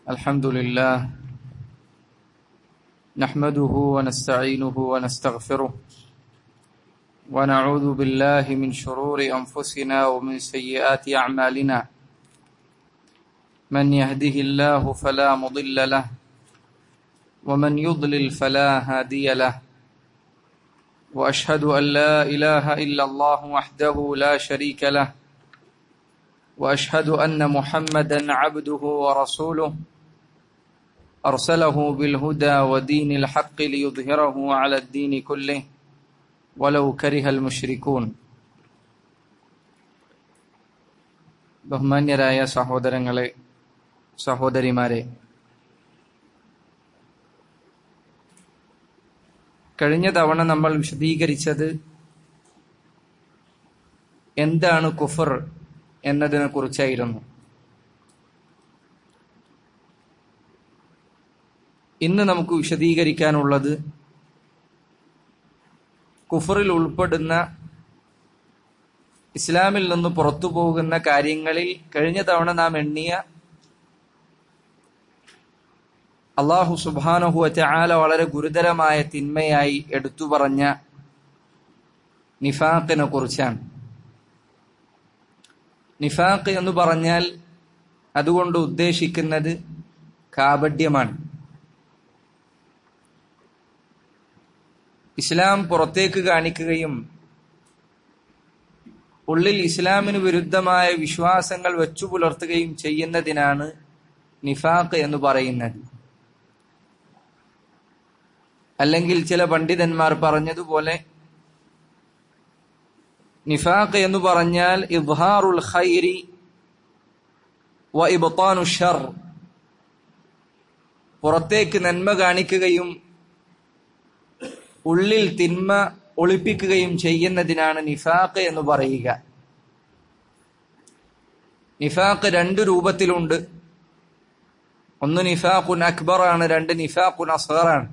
الحمد لله نحمده ونستعينه ونستغفره ونعوذ بالله من شرور انفسنا ومن سيئات اعمالنا من يهده الله فلا مضل له ومن يضلل فلا هادي له واشهد ان لا اله الا الله وحده لا شريك له واشهد ان محمدا عبده ورسوله ارسله بالهدى ودين الحق ليظهره على الدين كله ولو كره المشركون ബഹുമാന്യരായ സഹോദരങ്ങളെ സഹോദരിമാരെ കഴിഞ്ഞ തവണ നമ്മൾ വിശദീകരിച്ചത് എന്താണ് കുഫർ എന്നതിനെ കുറിച്ചായിരുന്നു ഇന്ന് നമുക്ക് വിശദീകരിക്കാനുള്ളത് കുഫറിൽ ഉൾപ്പെടുന്ന ഇസ്ലാമിൽ നിന്ന് പുറത്തു പോകുന്ന കാര്യങ്ങളിൽ കഴിഞ്ഞ തവണ നാം എണ്ണിയ അള്ളാഹു സുബാനഹു ആല വളരെ ഗുരുതരമായ തിന്മയായി എടുത്തു പറഞ്ഞ നിഫാഖിനെ കുറിച്ചാണ് നിഫാഖ് എന്ന് പറഞ്ഞാൽ അതുകൊണ്ട് ഉദ്ദേശിക്കുന്നത് കാപഡ്യമാണ് ഇസ്ലാം പുറത്തേക്ക് കാണിക്കുകയും ഉള്ളിൽ ഇസ്ലാമിന് വിരുദ്ധമായ വിശ്വാസങ്ങൾ വെച്ചു പുലർത്തുകയും ചെയ്യുന്നതിനാണ് നിഫാഖ് എന്ന് പറയുന്നത് അല്ലെങ്കിൽ ചില പണ്ഡിതന്മാർ പറഞ്ഞതുപോലെ നിഫാഖ് എന്ന് പറഞ്ഞാൽ ഇബ്ഹാറുൽ ഖൈരി വ ഇബ്താനു ഷർ പുറത്തേക്ക് നന്മ കാണിക്കുകയും ഉള്ളിൽ തിന്മ ഒളിപ്പിക്കുകയും ചെയ്യുന്നതിനാണ് നിഫാഖ് എന്ന് പറയുക നിഫാഖ് രണ്ട് രൂപത്തിലുണ്ട് ഒന്ന് നിഫാഖുൻ അക്ബർ ആണ് രണ്ട് നിഫാഖുൻ അസ്ഹറാണ്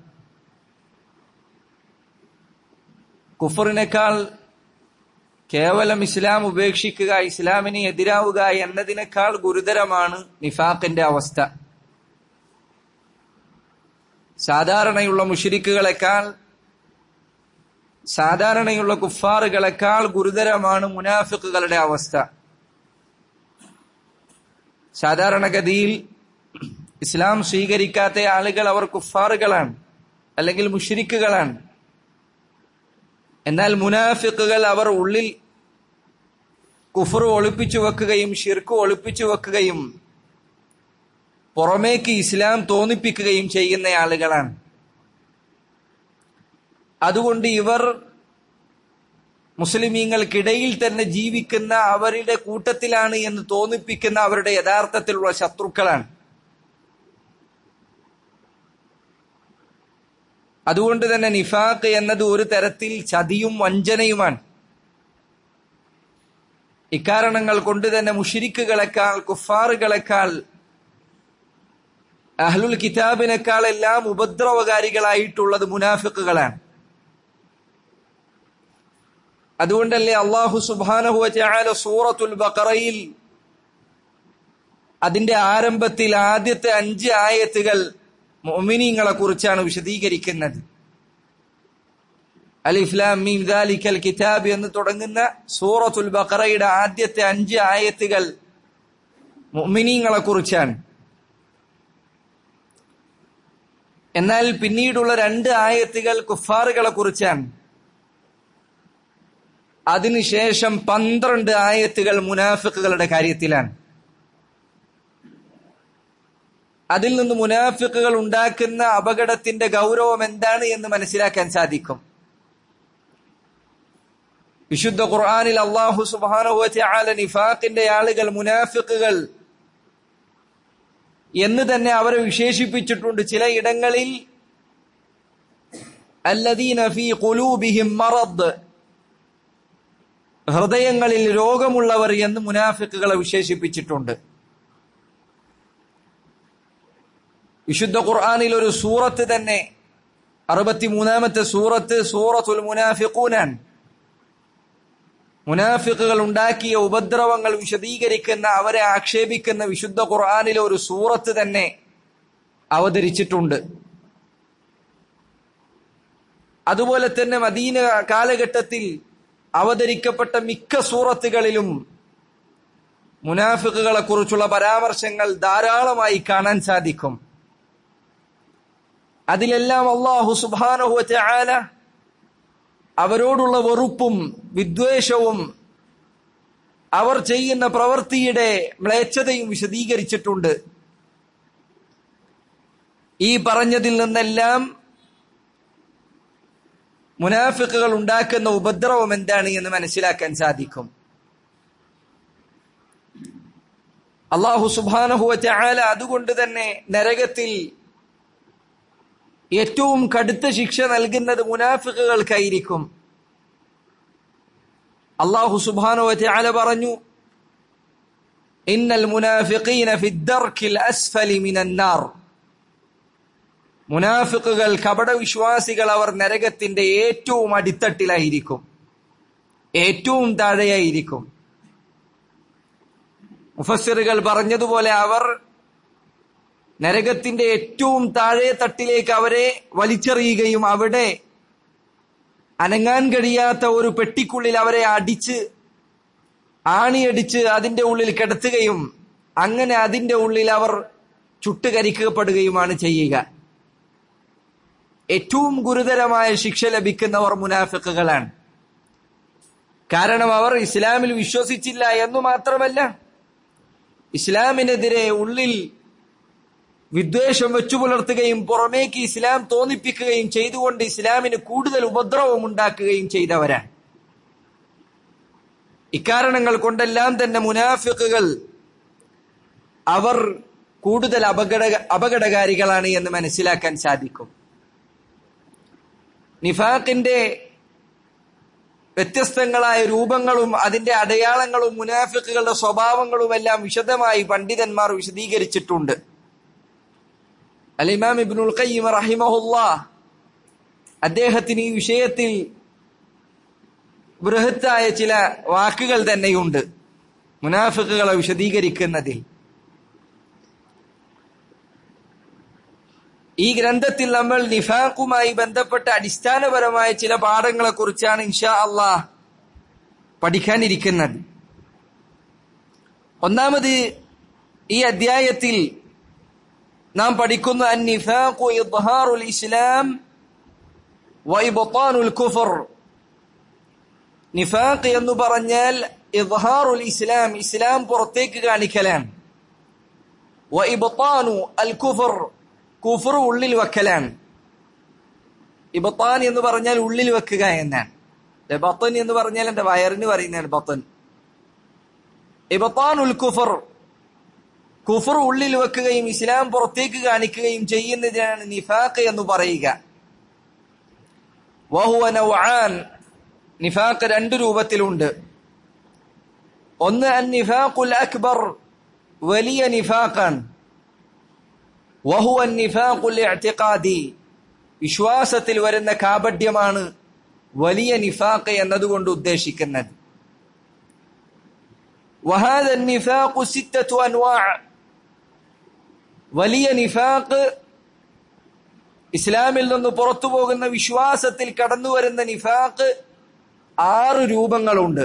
കുഫറിനേക്കാൾ കേവലം ഇസ്ലാം ഉപേക്ഷിക്കുക ഇസ്ലാമിന് എതിരാവുക എന്നതിനേക്കാൾ ഗുരുതരമാണ് നിഫാഖിന്റെ അവസ്ഥ സാധാരണയുള്ള മുഷിരിക്കുകളെക്കാൾ സാധാരണയുള്ള കുഫാറുകളെക്കാൾ ഗുരുതരമാണ് മുനാഫിക്കുകളുടെ അവസ്ഥ സാധാരണഗതിയിൽ ഇസ്ലാം സ്വീകരിക്കാത്ത ആളുകൾ അവർ കുഫാറുകളാണ് അല്ലെങ്കിൽ മുഷിരിക്കുകളാണ് എന്നാൽ മുനാഫിക്കുകൾ അവർ ഉള്ളിൽ കുഫർ ഒളിപ്പിച്ചു വെക്കുകയും ഷിർക്ക് ഒളിപ്പിച്ചു വെക്കുകയും പുറമേക്ക് ഇസ്ലാം തോന്നിപ്പിക്കുകയും ചെയ്യുന്ന ആളുകളാണ് അതുകൊണ്ട് ഇവർ മുസ്ലിമീങ്ങൾക്കിടയിൽ തന്നെ ജീവിക്കുന്ന അവരുടെ കൂട്ടത്തിലാണ് എന്ന് തോന്നിപ്പിക്കുന്ന അവരുടെ യഥാർത്ഥത്തിലുള്ള ശത്രുക്കളാണ് അതുകൊണ്ട് തന്നെ നിഫാഖ് എന്നത് ഒരു തരത്തിൽ ചതിയും വഞ്ചനയുമാണ് ഇക്കാരണങ്ങൾ കൊണ്ട് തന്നെ മുഷിരിക്കുകളെക്കാൾ കുഫാറുകളെക്കാൾ അഹ്ലുൽ കിതാബിനേക്കാൾ എല്ലാം ഉപദ്രവകാരികളായിട്ടുള്ളത് മുനാഫിക്കുകളാണ് അതുകൊണ്ടല്ലേ അള്ളാഹു സുബാനഹു ചാല സൂറത്തുൽ ബക്കറയിൽ അതിന്റെ ആരംഭത്തിൽ ആദ്യത്തെ അഞ്ച് ആയത്തുകൾ മൊമിനിങ്ങളെ കുറിച്ചാണ് വിശദീകരിക്കുന്നത് അലിഫ്ലാം മീം ദാലിക്കൽ കിതാബ് എന്ന് തുടങ്ങുന്ന സൂറത്തുൽ ബക്കറയുടെ ആദ്യത്തെ അഞ്ച് ആയത്തുകൾ മൊമിനിങ്ങളെ കുറിച്ചാണ് എന്നാൽ പിന്നീടുള്ള രണ്ട് ആയത്തുകൾ കുഫാറുകളെ കുറിച്ചാണ് അതിനുശേഷം പന്ത്രണ്ട് ആയത്തുകൾ മുനാഫിക്കുകളുടെ കാര്യത്തിലാണ് അതിൽ നിന്ന് മുനാഫിക്കുകൾ ഉണ്ടാക്കുന്ന അപകടത്തിന്റെ ഗൗരവം എന്താണ് എന്ന് മനസ്സിലാക്കാൻ സാധിക്കും വിശുദ്ധ ഖുർആാനിൽ അള്ളാഹു സുബാനുവല നിഫാഖിന്റെ ആളുകൾ മുനാഫിക്കുകൾ എന്ന് തന്നെ അവരെ വിശേഷിപ്പിച്ചിട്ടുണ്ട് ചില ഇടങ്ങളിൽ അല്ലദീന ഫീ ഖുലൂബിഹിം മറദ് ഹൃദയങ്ങളിൽ രോഗമുള്ളവർ എന്ന് മുനാഫിക്കുകളെ വിശേഷിപ്പിച്ചിട്ടുണ്ട് വിശുദ്ധ ഖുർആാനിൽ ഒരു സൂറത്ത് തന്നെ അറുപത്തിമൂന്നാമത്തെ സൂറത്ത് സൂറത്തുൽ മുനാഫിഖൂനാൻ മുനാഫിക്കുകൾ ഉണ്ടാക്കിയ ഉപദ്രവങ്ങൾ വിശദീകരിക്കുന്ന അവരെ ആക്ഷേപിക്കുന്ന വിശുദ്ധ ഖുർആാനിലെ ഒരു സൂറത്ത് തന്നെ അവതരിച്ചിട്ടുണ്ട് അതുപോലെ തന്നെ മദീന കാലഘട്ടത്തിൽ അവതരിക്കപ്പെട്ട മിക്ക സൂറത്തുകളിലും മുനാഫിക്കുകളെ കുറിച്ചുള്ള പരാമർശങ്ങൾ ധാരാളമായി കാണാൻ സാധിക്കും അതിലെല്ലാം അള്ളാഹു സുബാനഹുവറ്റ ആല അവരോടുള്ള വെറുപ്പും വിദ്വേഷവും അവർ ചെയ്യുന്ന പ്രവൃത്തിയുടെ മ്ലേച്ഛതയും വിശദീകരിച്ചിട്ടുണ്ട് ഈ പറഞ്ഞതിൽ നിന്നെല്ലാം മുനാഫിക്കുകൾ ഉണ്ടാക്കുന്ന ഉപദ്രവം എന്താണ് എന്ന് മനസ്സിലാക്കാൻ സാധിക്കും അള്ളാഹു സുബാനഹുവറ്റ ആല അതുകൊണ്ട് തന്നെ നരകത്തിൽ ഏറ്റവും കടുത്ത ശിക്ഷ നൽകുന്നത് മുനാഫിക്കുകൾക്കായിരിക്കും അള്ളാഹു സുബാനുവറ്റ ആല പറഞ്ഞു ഇന്നൽ മുനാഫിഖീന ഫിദ്ദർക്കിൽ അസ്ഫലി മിനന്നാർ മുനാഫിക്കുകൾ കപടവിശ്വാസികൾ അവർ നരകത്തിന്റെ ഏറ്റവും അടിത്തട്ടിലായിരിക്കും ഏറ്റവും താഴെയായിരിക്കും മുഫസ്സിറുകൾ പറഞ്ഞതുപോലെ അവർ നരകത്തിന്റെ ഏറ്റവും താഴെ തട്ടിലേക്ക് അവരെ വലിച്ചെറിയുകയും അവിടെ അനങ്ങാൻ കഴിയാത്ത ഒരു പെട്ടിക്കുള്ളിൽ അവരെ അടിച്ച് ആണിയടിച്ച് അതിന്റെ ഉള്ളിൽ കിടത്തുകയും അങ്ങനെ അതിന്റെ ഉള്ളിൽ അവർ ചുട്ടുകരിക്കപ്പെടുകയുമാണ് ചെയ്യുക ഏറ്റവും ഗുരുതരമായ ശിക്ഷ ലഭിക്കുന്നവർ മുനാഫിക്കുകളാണ് കാരണം അവർ ഇസ്ലാമിൽ വിശ്വസിച്ചില്ല എന്നു മാത്രമല്ല ഇസ്ലാമിനെതിരെ ഉള്ളിൽ വിദ്വേഷം വെച്ചു പുലർത്തുകയും പുറമേക്ക് ഇസ്ലാം തോന്നിപ്പിക്കുകയും ചെയ്തുകൊണ്ട് ഇസ്ലാമിന് കൂടുതൽ ഉപദ്രവം ഉണ്ടാക്കുകയും ചെയ്തവരാണ് ഇക്കാരണങ്ങൾ കൊണ്ടെല്ലാം തന്നെ മുനാഫിക്കുകൾ അവർ കൂടുതൽ അപകട അപകടകാരികളാണ് എന്ന് മനസ്സിലാക്കാൻ സാധിക്കും നിഫാഖിന്റെ വ്യത്യസ്തങ്ങളായ രൂപങ്ങളും അതിന്റെ അടയാളങ്ങളും മുനാഫിക്കുകളുടെ സ്വഭാവങ്ങളും എല്ലാം വിശദമായി പണ്ഡിതന്മാർ വിശദീകരിച്ചിട്ടുണ്ട് അലിമാം ഇബ്നുൽ ഖയ്യിം റഹിമഹുല്ലാ അദ്ദേഹത്തിന് ഈ വിഷയത്തിൽ ബൃഹത്തായ ചില വാക്കുകൾ തന്നെയുണ്ട് മുനാഫിക്കുകളെ വിശദീകരിക്കുന്നതിൽ ഈ ഗ്രന്ഥത്തിൽ നമ്മൾ നിഫാഖുമായി ബന്ധപ്പെട്ട അടിസ്ഥാനപരമായ ചില പാഠങ്ങളെ കുറിച്ചാണ് ഇൻഷാ അള്ളാഹ് പഠിക്കാനിരിക്കുന്നത് ഒന്നാമത് ഈ അധ്യായത്തിൽ നാം പഠിക്കുന്ന അന്നിഫാഖു ഇദ്ഹാറുൽ ഇസ്ലാം വൈബത്താനുൽ കുഫർ നിഫാഖ് എന്ന് പറഞ്ഞാൽ ഇദ്ഹാറുൽ ഇസ്ലാം ഇസ്ലാം പുറത്തേക്ക് കാണിക്കലാണ് വൈബത്താനു അൽ കുഫർ കുഫർ ഉള്ളിൽ വെക്കലാണ് ഇബത്താൻ എന്ന് പറഞ്ഞാൽ ഉള്ളിൽ വെക്കുക എന്നാണ് ബത്തൻ എന്ന് പറഞ്ഞാൽ എന്റെ വയറിന് പറയുന്നതാണ് ബത്തൻ ഇബത്താനുൽ കുഫർ കുഫർ ഉള്ളിൽ വെക്കുകയും ഇസ്ലാം പുറത്തേക്ക് കാണിക്കുകയും ചെയ്യുന്നതിനാണ് നിഫാഖ് എന്ന് പറയുക വഹുവ നൗആൻ നിഫാഖ് രണ്ട് രൂപത്തിലുണ്ട് ഒന്ന് അൻ നിഫാഖുൽ അക്ബർ വലിയ നിഫാഖാണ് വഹുവ നിഫാഖുൽ ഇഅ്തിഖാദി വിശ്വാസത്തിൽ വരുന്ന കാപഡ്യമാണ് വലിയ നിഫാഖ് എന്നതുകൊണ്ട് ഉദ്ദേശിക്കുന്നത് وهذا النفاق ستة أنواع വലിയ നിഫാഖ് ഇസ്ലാമിൽ നിന്ന് പുറത്തു പോകുന്ന വിശ്വാസത്തിൽ കടന്നു വരുന്ന നിഫാഖ് ആറ് രൂപങ്ങളുണ്ട്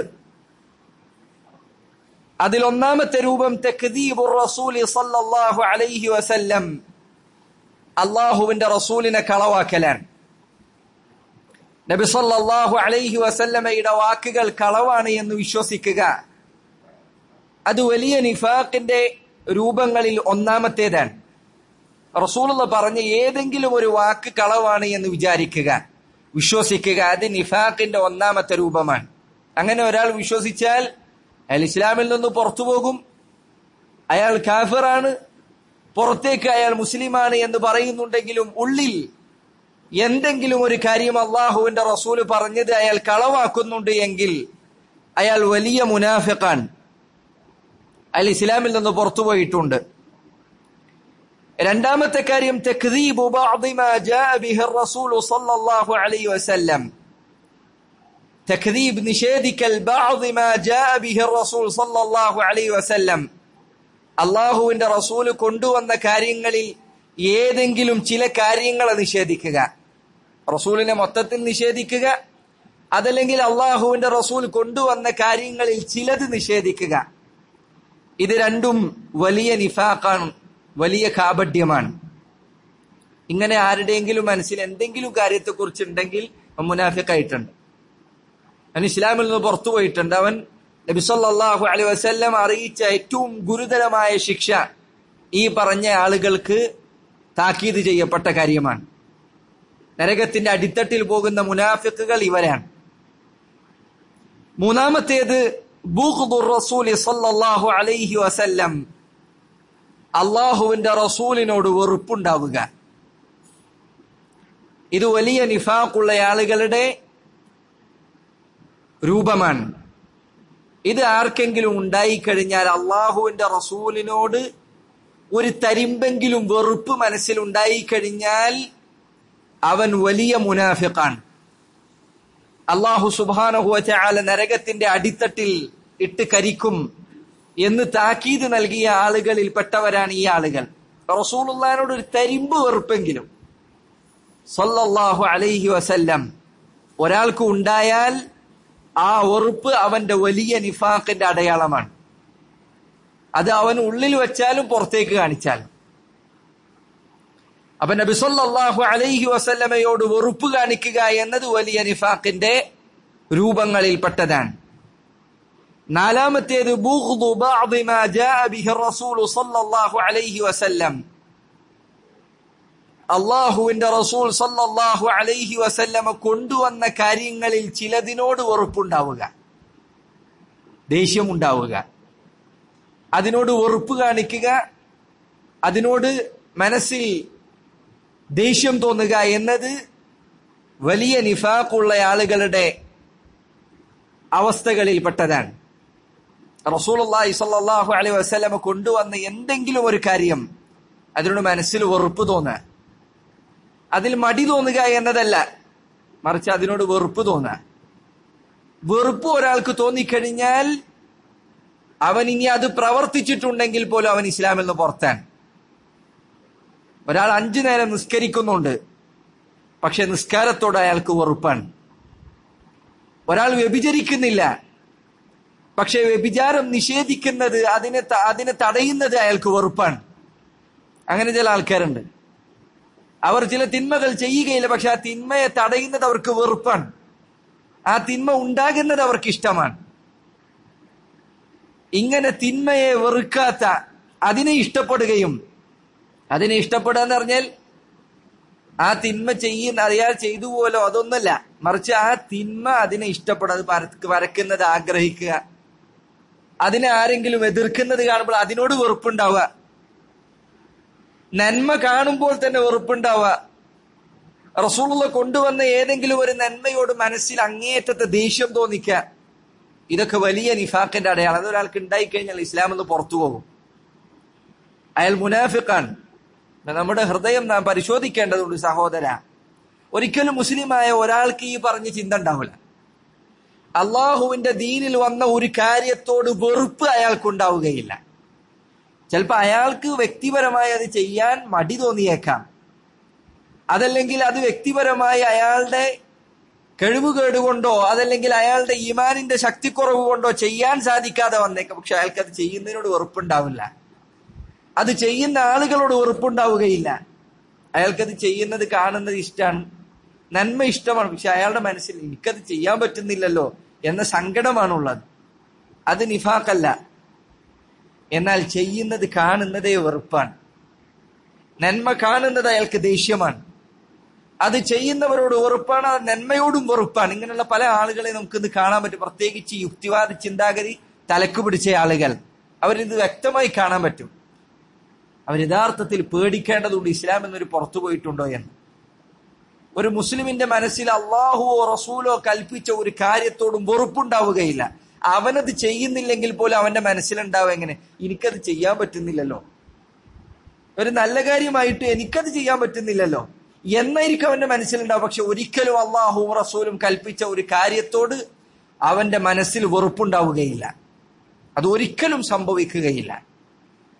അതിൽ ഒന്നാമത്തെ രൂപം തക്ദീബുർ റസൂലി സല്ലല്ലാഹു അലൈഹി വസല്ലം അള്ളാഹുവിന്റെ റസൂലിനെ കളവാക്കലാണ് നബി സല്ലല്ലാഹു അലൈഹി വസല്ലമയുടെ വാക്കുകൾ കളവാണ് എന്ന് വിശ്വസിക്കുക അത് വലിയ നിഫാഖിന്റെ രൂപങ്ങളിൽ ഒന്നാമത്തേതാണ് റസൂലുള്ള പറഞ്ഞ ഏതെങ്കിലും ഒരു വാക്ക് കളവാണ് എന്ന് വിചാരിക്കുക വിശ്വസിക്കുക അത് നിഫാഖിന്റെ ഒന്നാമത്തെ രൂപമാണ് അങ്ങനെ ഒരാൾ വിശ്വസിച്ചാൽ അയാൾ ഇസ്ലാമിൽ നിന്ന് പുറത്തു പോകും അയാൾ കാഫിറാണ് പുറത്തേക്ക് അയാൾ മുസ്ലിമാണ് എന്ന് പറയുന്നുണ്ടെങ്കിലും ഉള്ളിൽ എന്തെങ്കിലും ഒരു കാര്യം അള്ളാഹുവിന്റെ റസൂല് പറഞ്ഞത് അയാൾ കളവാക്കുന്നുണ്ട് എങ്കിൽ അയാൾ വലിയ മുനാഫിഖാണ് അയാൾ ഇസ്ലാമിൽ നിന്ന് പുറത്തു പോയിട്ടുണ്ട് രണ്ടാമത്തെ കാര്യം തക്ദീബു ബഅദി മാ ജാഅ ബിഹി റസൂൽ സല്ലല്ലാഹു അലൈഹി വസല്ലം തക്ദീബ് നിഷേധിക്കൽ ബഅദി മാ ജാഅ ബിഹി റസൂൽ സല്ലല്ലാഹു അലൈഹി വസല്ലം അള്ളാഹുവിന്റെ റസൂല് കൊണ്ടുവന്ന കാര്യങ്ങളിൽ ഏതെങ്കിലും ചില കാര്യങ്ങളെ നിഷേധിക്കുക റസൂലിനെ മൊത്തത്തിൽ നിഷേധിക്കുക അതല്ലെങ്കിൽ അള്ളാഹുവിന്റെ റസൂൽ കൊണ്ടുവന്ന കാര്യങ്ങളിൽ ചിലത് നിഷേധിക്കുക ഇത് രണ്ടും വലിയ നിഫാഖാണ് വലിയ കാപഡ്യമാണ് ഇങ്ങനെ ആരുടെയെങ്കിലും മനസ്സിൽ എന്തെങ്കിലും കാര്യത്തെക്കുറിച്ച് ഉണ്ടെങ്കിൽ മുനാഫിക്കായിട്ടുണ്ട് അവൻ ഇസ്ലാമിൽ നിന്ന് പുറത്തു പോയിട്ടുണ്ട് അവൻ നബിസല്ലാഹു അലൈ വസ്ല്ലം അറിയിച്ച ഏറ്റവും ഗുരുതരമായ ശിക്ഷ ഈ പറഞ്ഞ ആളുകൾക്ക് താക്കീത് ചെയ്യപ്പെട്ട കാര്യമാണ് നരകത്തിന്റെ അടിത്തട്ടിൽ പോകുന്ന മുനാഫിക്കുകൾ ഇവരാണ് മൂന്നാമത്തേത് റസൂൽ സല്ലല്ലാഹു അലൈഹി വസല്ലം അള്ളാഹുവിന്റെ റസൂലിനോട് വെറുപ്പുണ്ടാവുക ഇത് വലിയ നിഫാഖുള്ള ആളുകളുടെ രൂപമാണ് ഇത് ആർക്കെങ്കിലും ഉണ്ടായിക്കഴിഞ്ഞാൽ അള്ളാഹുവിന്റെ റസൂലിനോട് ഒരു തരിമ്പെങ്കിലും വെറുപ്പ് മനസ്സിൽ ഉണ്ടായിക്കഴിഞ്ഞാൽ അവൻ വലിയ മുനാഫിഖാണ് അള്ളാഹു സുബാനഹുവല നരകത്തിന്റെ അടിത്തട്ടിൽ ഇട്ട് കരിക്കും എന്ന് താക്കീത് നൽകിയ ആളുകളിൽ പെട്ടവരാണ് ഈ ആളുകൾ റസൂലുള്ളാനോട് ഒരു തരിമ്പ് വെറുപ്പെങ്കിലും സല്ലല്ലാഹു അലൈഹി വസല്ലം ഒരാൾക്ക് ഉണ്ടായാൽ ആ വെറുപ്പ് അവന്റെ വലിയ നിഫാഖിന്റെ അടയാളമാണ് അത് അവൻ ഉള്ളിൽ വെച്ചാലും പുറത്തേക്ക് കാണിച്ചാലും അപ്പൊ നബി സല്ലല്ലാഹു അലൈഹി വസല്ലമയോട് വെറുപ്പ് കാണിക്കുക എന്നത് വലിയ നിഫാഖിന്റെ രൂപങ്ങളിൽപ്പെട്ടതാണ് നാലാമത്തേത് ബുഗ്ദു ബഅദി മാ ജാഅ ബിഹി റസൂൽ സല്ലല്ലാഹു അലൈഹി വസല്ലം അള്ളാഹുവിന്റെ റസൂൽ സല്ലല്ലാഹു അലൈഹി വസല്ലമ കൊണ്ടുവന്ന കാര്യങ്ങളിൽ ചിലതിനോട് വെറുപ്പുണ്ടാവുക ദേഷ്യമുണ്ടാവുക അതിനോട് വെറുപ്പ് കാണിക്കുക അതിനോട് മനസ്സിൽ ദേഷ്യം തോന്നുക എന്നത് വലിയ നിഫാഖുള്ള ആളുകളുടെ അവസ്ഥകളിൽപ്പെട്ടതാണ് റസൂലുള്ളാഹി സ്വല്ലല്ലാഹു അലൈഹി വസല്ലമ കൊണ്ടുവന്ന എന്തെങ്കിലും ഒരു കാര്യം അതിനോട് മനസ്സിൽ വെറുപ്പ് തോന്നുക അതിൽ മടി തോന്നുക എന്നതല്ല മറിച്ച് അതിനോട് വെറുപ്പ് തോന്നുക വെറുപ്പ് ഒരാൾക്ക് തോന്നിക്കഴിഞ്ഞാൽ അവൻ ഇനി അത് പ്രവർത്തിച്ചിട്ടുണ്ടെങ്കിൽ പോലും അവൻ ഇസ്ലാമിൽ നിന്ന് പുറത്താണ് ഒരാൾ അഞ്ചു നേരം നിസ്കരിക്കുന്നുണ്ട് പക്ഷെ നിസ്കാരത്തോട് അയാൾക്ക് വെറുപ്പാണ് ഒരാൾ വ്യഭിചരിക്കുന്നില്ല പക്ഷെ വ്യഭിചാരം നിഷേധിക്കുന്നത് അതിനെ അതിനെ തടയുന്നത് അയാൾക്ക് വെറുപ്പാണ് അങ്ങനെ ചില ആൾക്കാരുണ്ട് അവർ ചില തിന്മകൾ ചെയ്യുകയില്ല പക്ഷെ ആ തിന്മയെ തടയുന്നത് അവർക്ക് വെറുപ്പാണ് ആ തിന്മ ഉണ്ടാകുന്നത് അവർക്ക് ഇഷ്ടമാണ് ഇങ്ങനെ തിന്മയെ വെറുക്കാത്ത അതിനെ ഇഷ്ടപ്പെടുകയും അതിനെ ഇഷ്ടപ്പെടുക എന്ന് പറഞ്ഞാൽ ആ തിന്മ ചെയ്യുന്ന അയാൾ ചെയ്തു പോലോ അതൊന്നല്ല മറിച്ച് ആ തിന്മ അതിനെ ഇഷ്ടപ്പെടുക അത് വരക്കുന്നത് ആഗ്രഹിക്കുക അതിനെ ആരെങ്കിലും എതിർക്കുന്നത് കാണുമ്പോൾ അതിനോട് വെറുപ്പുണ്ടാവുക നന്മ കാണുമ്പോൾ തന്നെ വെറുപ്പുണ്ടാവുക റസൂലുള്ള കൊണ്ടുവന്ന ഏതെങ്കിലും ഒരു നന്മയോട് മനസ്സിൽ അങ്ങേയറ്റത്തെ ദേഷ്യം തോന്നിക്കുക ഇതൊക്കെ വലിയ നിഫാഖിന്റെ അടയാളം അത് ഒരാൾക്ക് ഉണ്ടായിക്കഴിഞ്ഞാൽ ഇസ്ലാം എന്ന് പുറത്തു പോകും അയാൾ മുനാഫിഖാണ് നമ്മുടെ ഹൃദയം നാം പരിശോധിക്കേണ്ടതുണ്ട് സഹോദര ഒരിക്കലും മുസ്ലിമായ ഒരാൾക്ക് ഈ പറഞ്ഞ ചിന്ത ഉണ്ടാവില്ല അള്ളാഹുവിന്റെ ദീനിൽ വന്ന ഒരു കാര്യത്തോട് വെറുപ്പ് അയാൾക്കുണ്ടാവുകയില്ല ചിലപ്പോൾ അയാൾക്ക് വ്യക്തിപരമായി അത് ചെയ്യാൻ മടി തോന്നിയേക്കാം അതല്ലെങ്കിൽ അത് വ്യക്തിപരമായി അയാളുടെ കഴിവുകേട് കൊണ്ടോ അതല്ലെങ്കിൽ അയാളുടെ ഈമാനിന്റെ ശക്തിക്കുറവ് കൊണ്ടോ ചെയ്യാൻ സാധിക്കാതെ വന്നേക്കാം പക്ഷെ അയാൾക്ക് അത് ചെയ്യുന്നതിനോട് വെറുപ്പുണ്ടാവില്ല അത് ചെയ്യുന്ന ആളുകളോട് വെറുപ്പുണ്ടാവുകയില്ല അയാൾക്കത് ചെയ്യുന്നത് കാണുന്നത് ഇഷ്ടമാണ് നന്മ ഇഷ്ടമാണ് പക്ഷെ അയാളുടെ മനസ്സിൽ എനിക്കത് ചെയ്യാൻ പറ്റുന്നില്ലല്ലോ എന്ന സങ്കടമാണുള്ളത് അത് നിഫാക്കല്ല എന്നാൽ ചെയ്യുന്നത് കാണുന്നതേ വെറുപ്പാണ് നന്മ കാണുന്നത് അയാൾക്ക് ദേഷ്യമാണ് അത് ചെയ്യുന്നവരോട് വെറുപ്പാണ് അത് നന്മയോടും വെറുപ്പാണ് ഇങ്ങനെയുള്ള പല ആളുകളെ നമുക്കിന്ന് കാണാൻ പറ്റും പ്രത്യേകിച്ച് യുക്തിവാദ ചിന്താഗതി തലക്ക് പിടിച്ച ആളുകൾ അവരിത് വ്യക്തമായി കാണാൻ പറ്റും അവർ യഥാർത്ഥത്തിൽ പേടിക്കേണ്ടതുണ്ട് ഇസ്ലാം എന്നൊരു പുറത്തു പോയിട്ടുണ്ടോ എന്ന് ഒരു മുസ്ലിമിന്റെ മനസ്സിൽ അള്ളാഹുവോ റസൂലോ കൽപ്പിച്ച ഒരു കാര്യത്തോടും വെറുപ്പുണ്ടാവുകയില്ല അവനത് ചെയ്യുന്നില്ലെങ്കിൽ പോലും അവന്റെ മനസ്സിലുണ്ടാവുക എങ്ങനെ എനിക്കത് ചെയ്യാൻ പറ്റുന്നില്ലല്ലോ ഒരു നല്ല കാര്യമായിട്ട് എനിക്കത് ചെയ്യാൻ പറ്റുന്നില്ലല്ലോ എന്നായിരിക്കും അവന്റെ മനസ്സിലുണ്ടാവും പക്ഷെ ഒരിക്കലും അള്ളാഹുവും റസൂലും കൽപ്പിച്ച ഒരു കാര്യത്തോട് അവന്റെ മനസ്സിൽ വെറുപ്പുണ്ടാവുകയില്ല അത് ഒരിക്കലും സംഭവിക്കുകയില്ല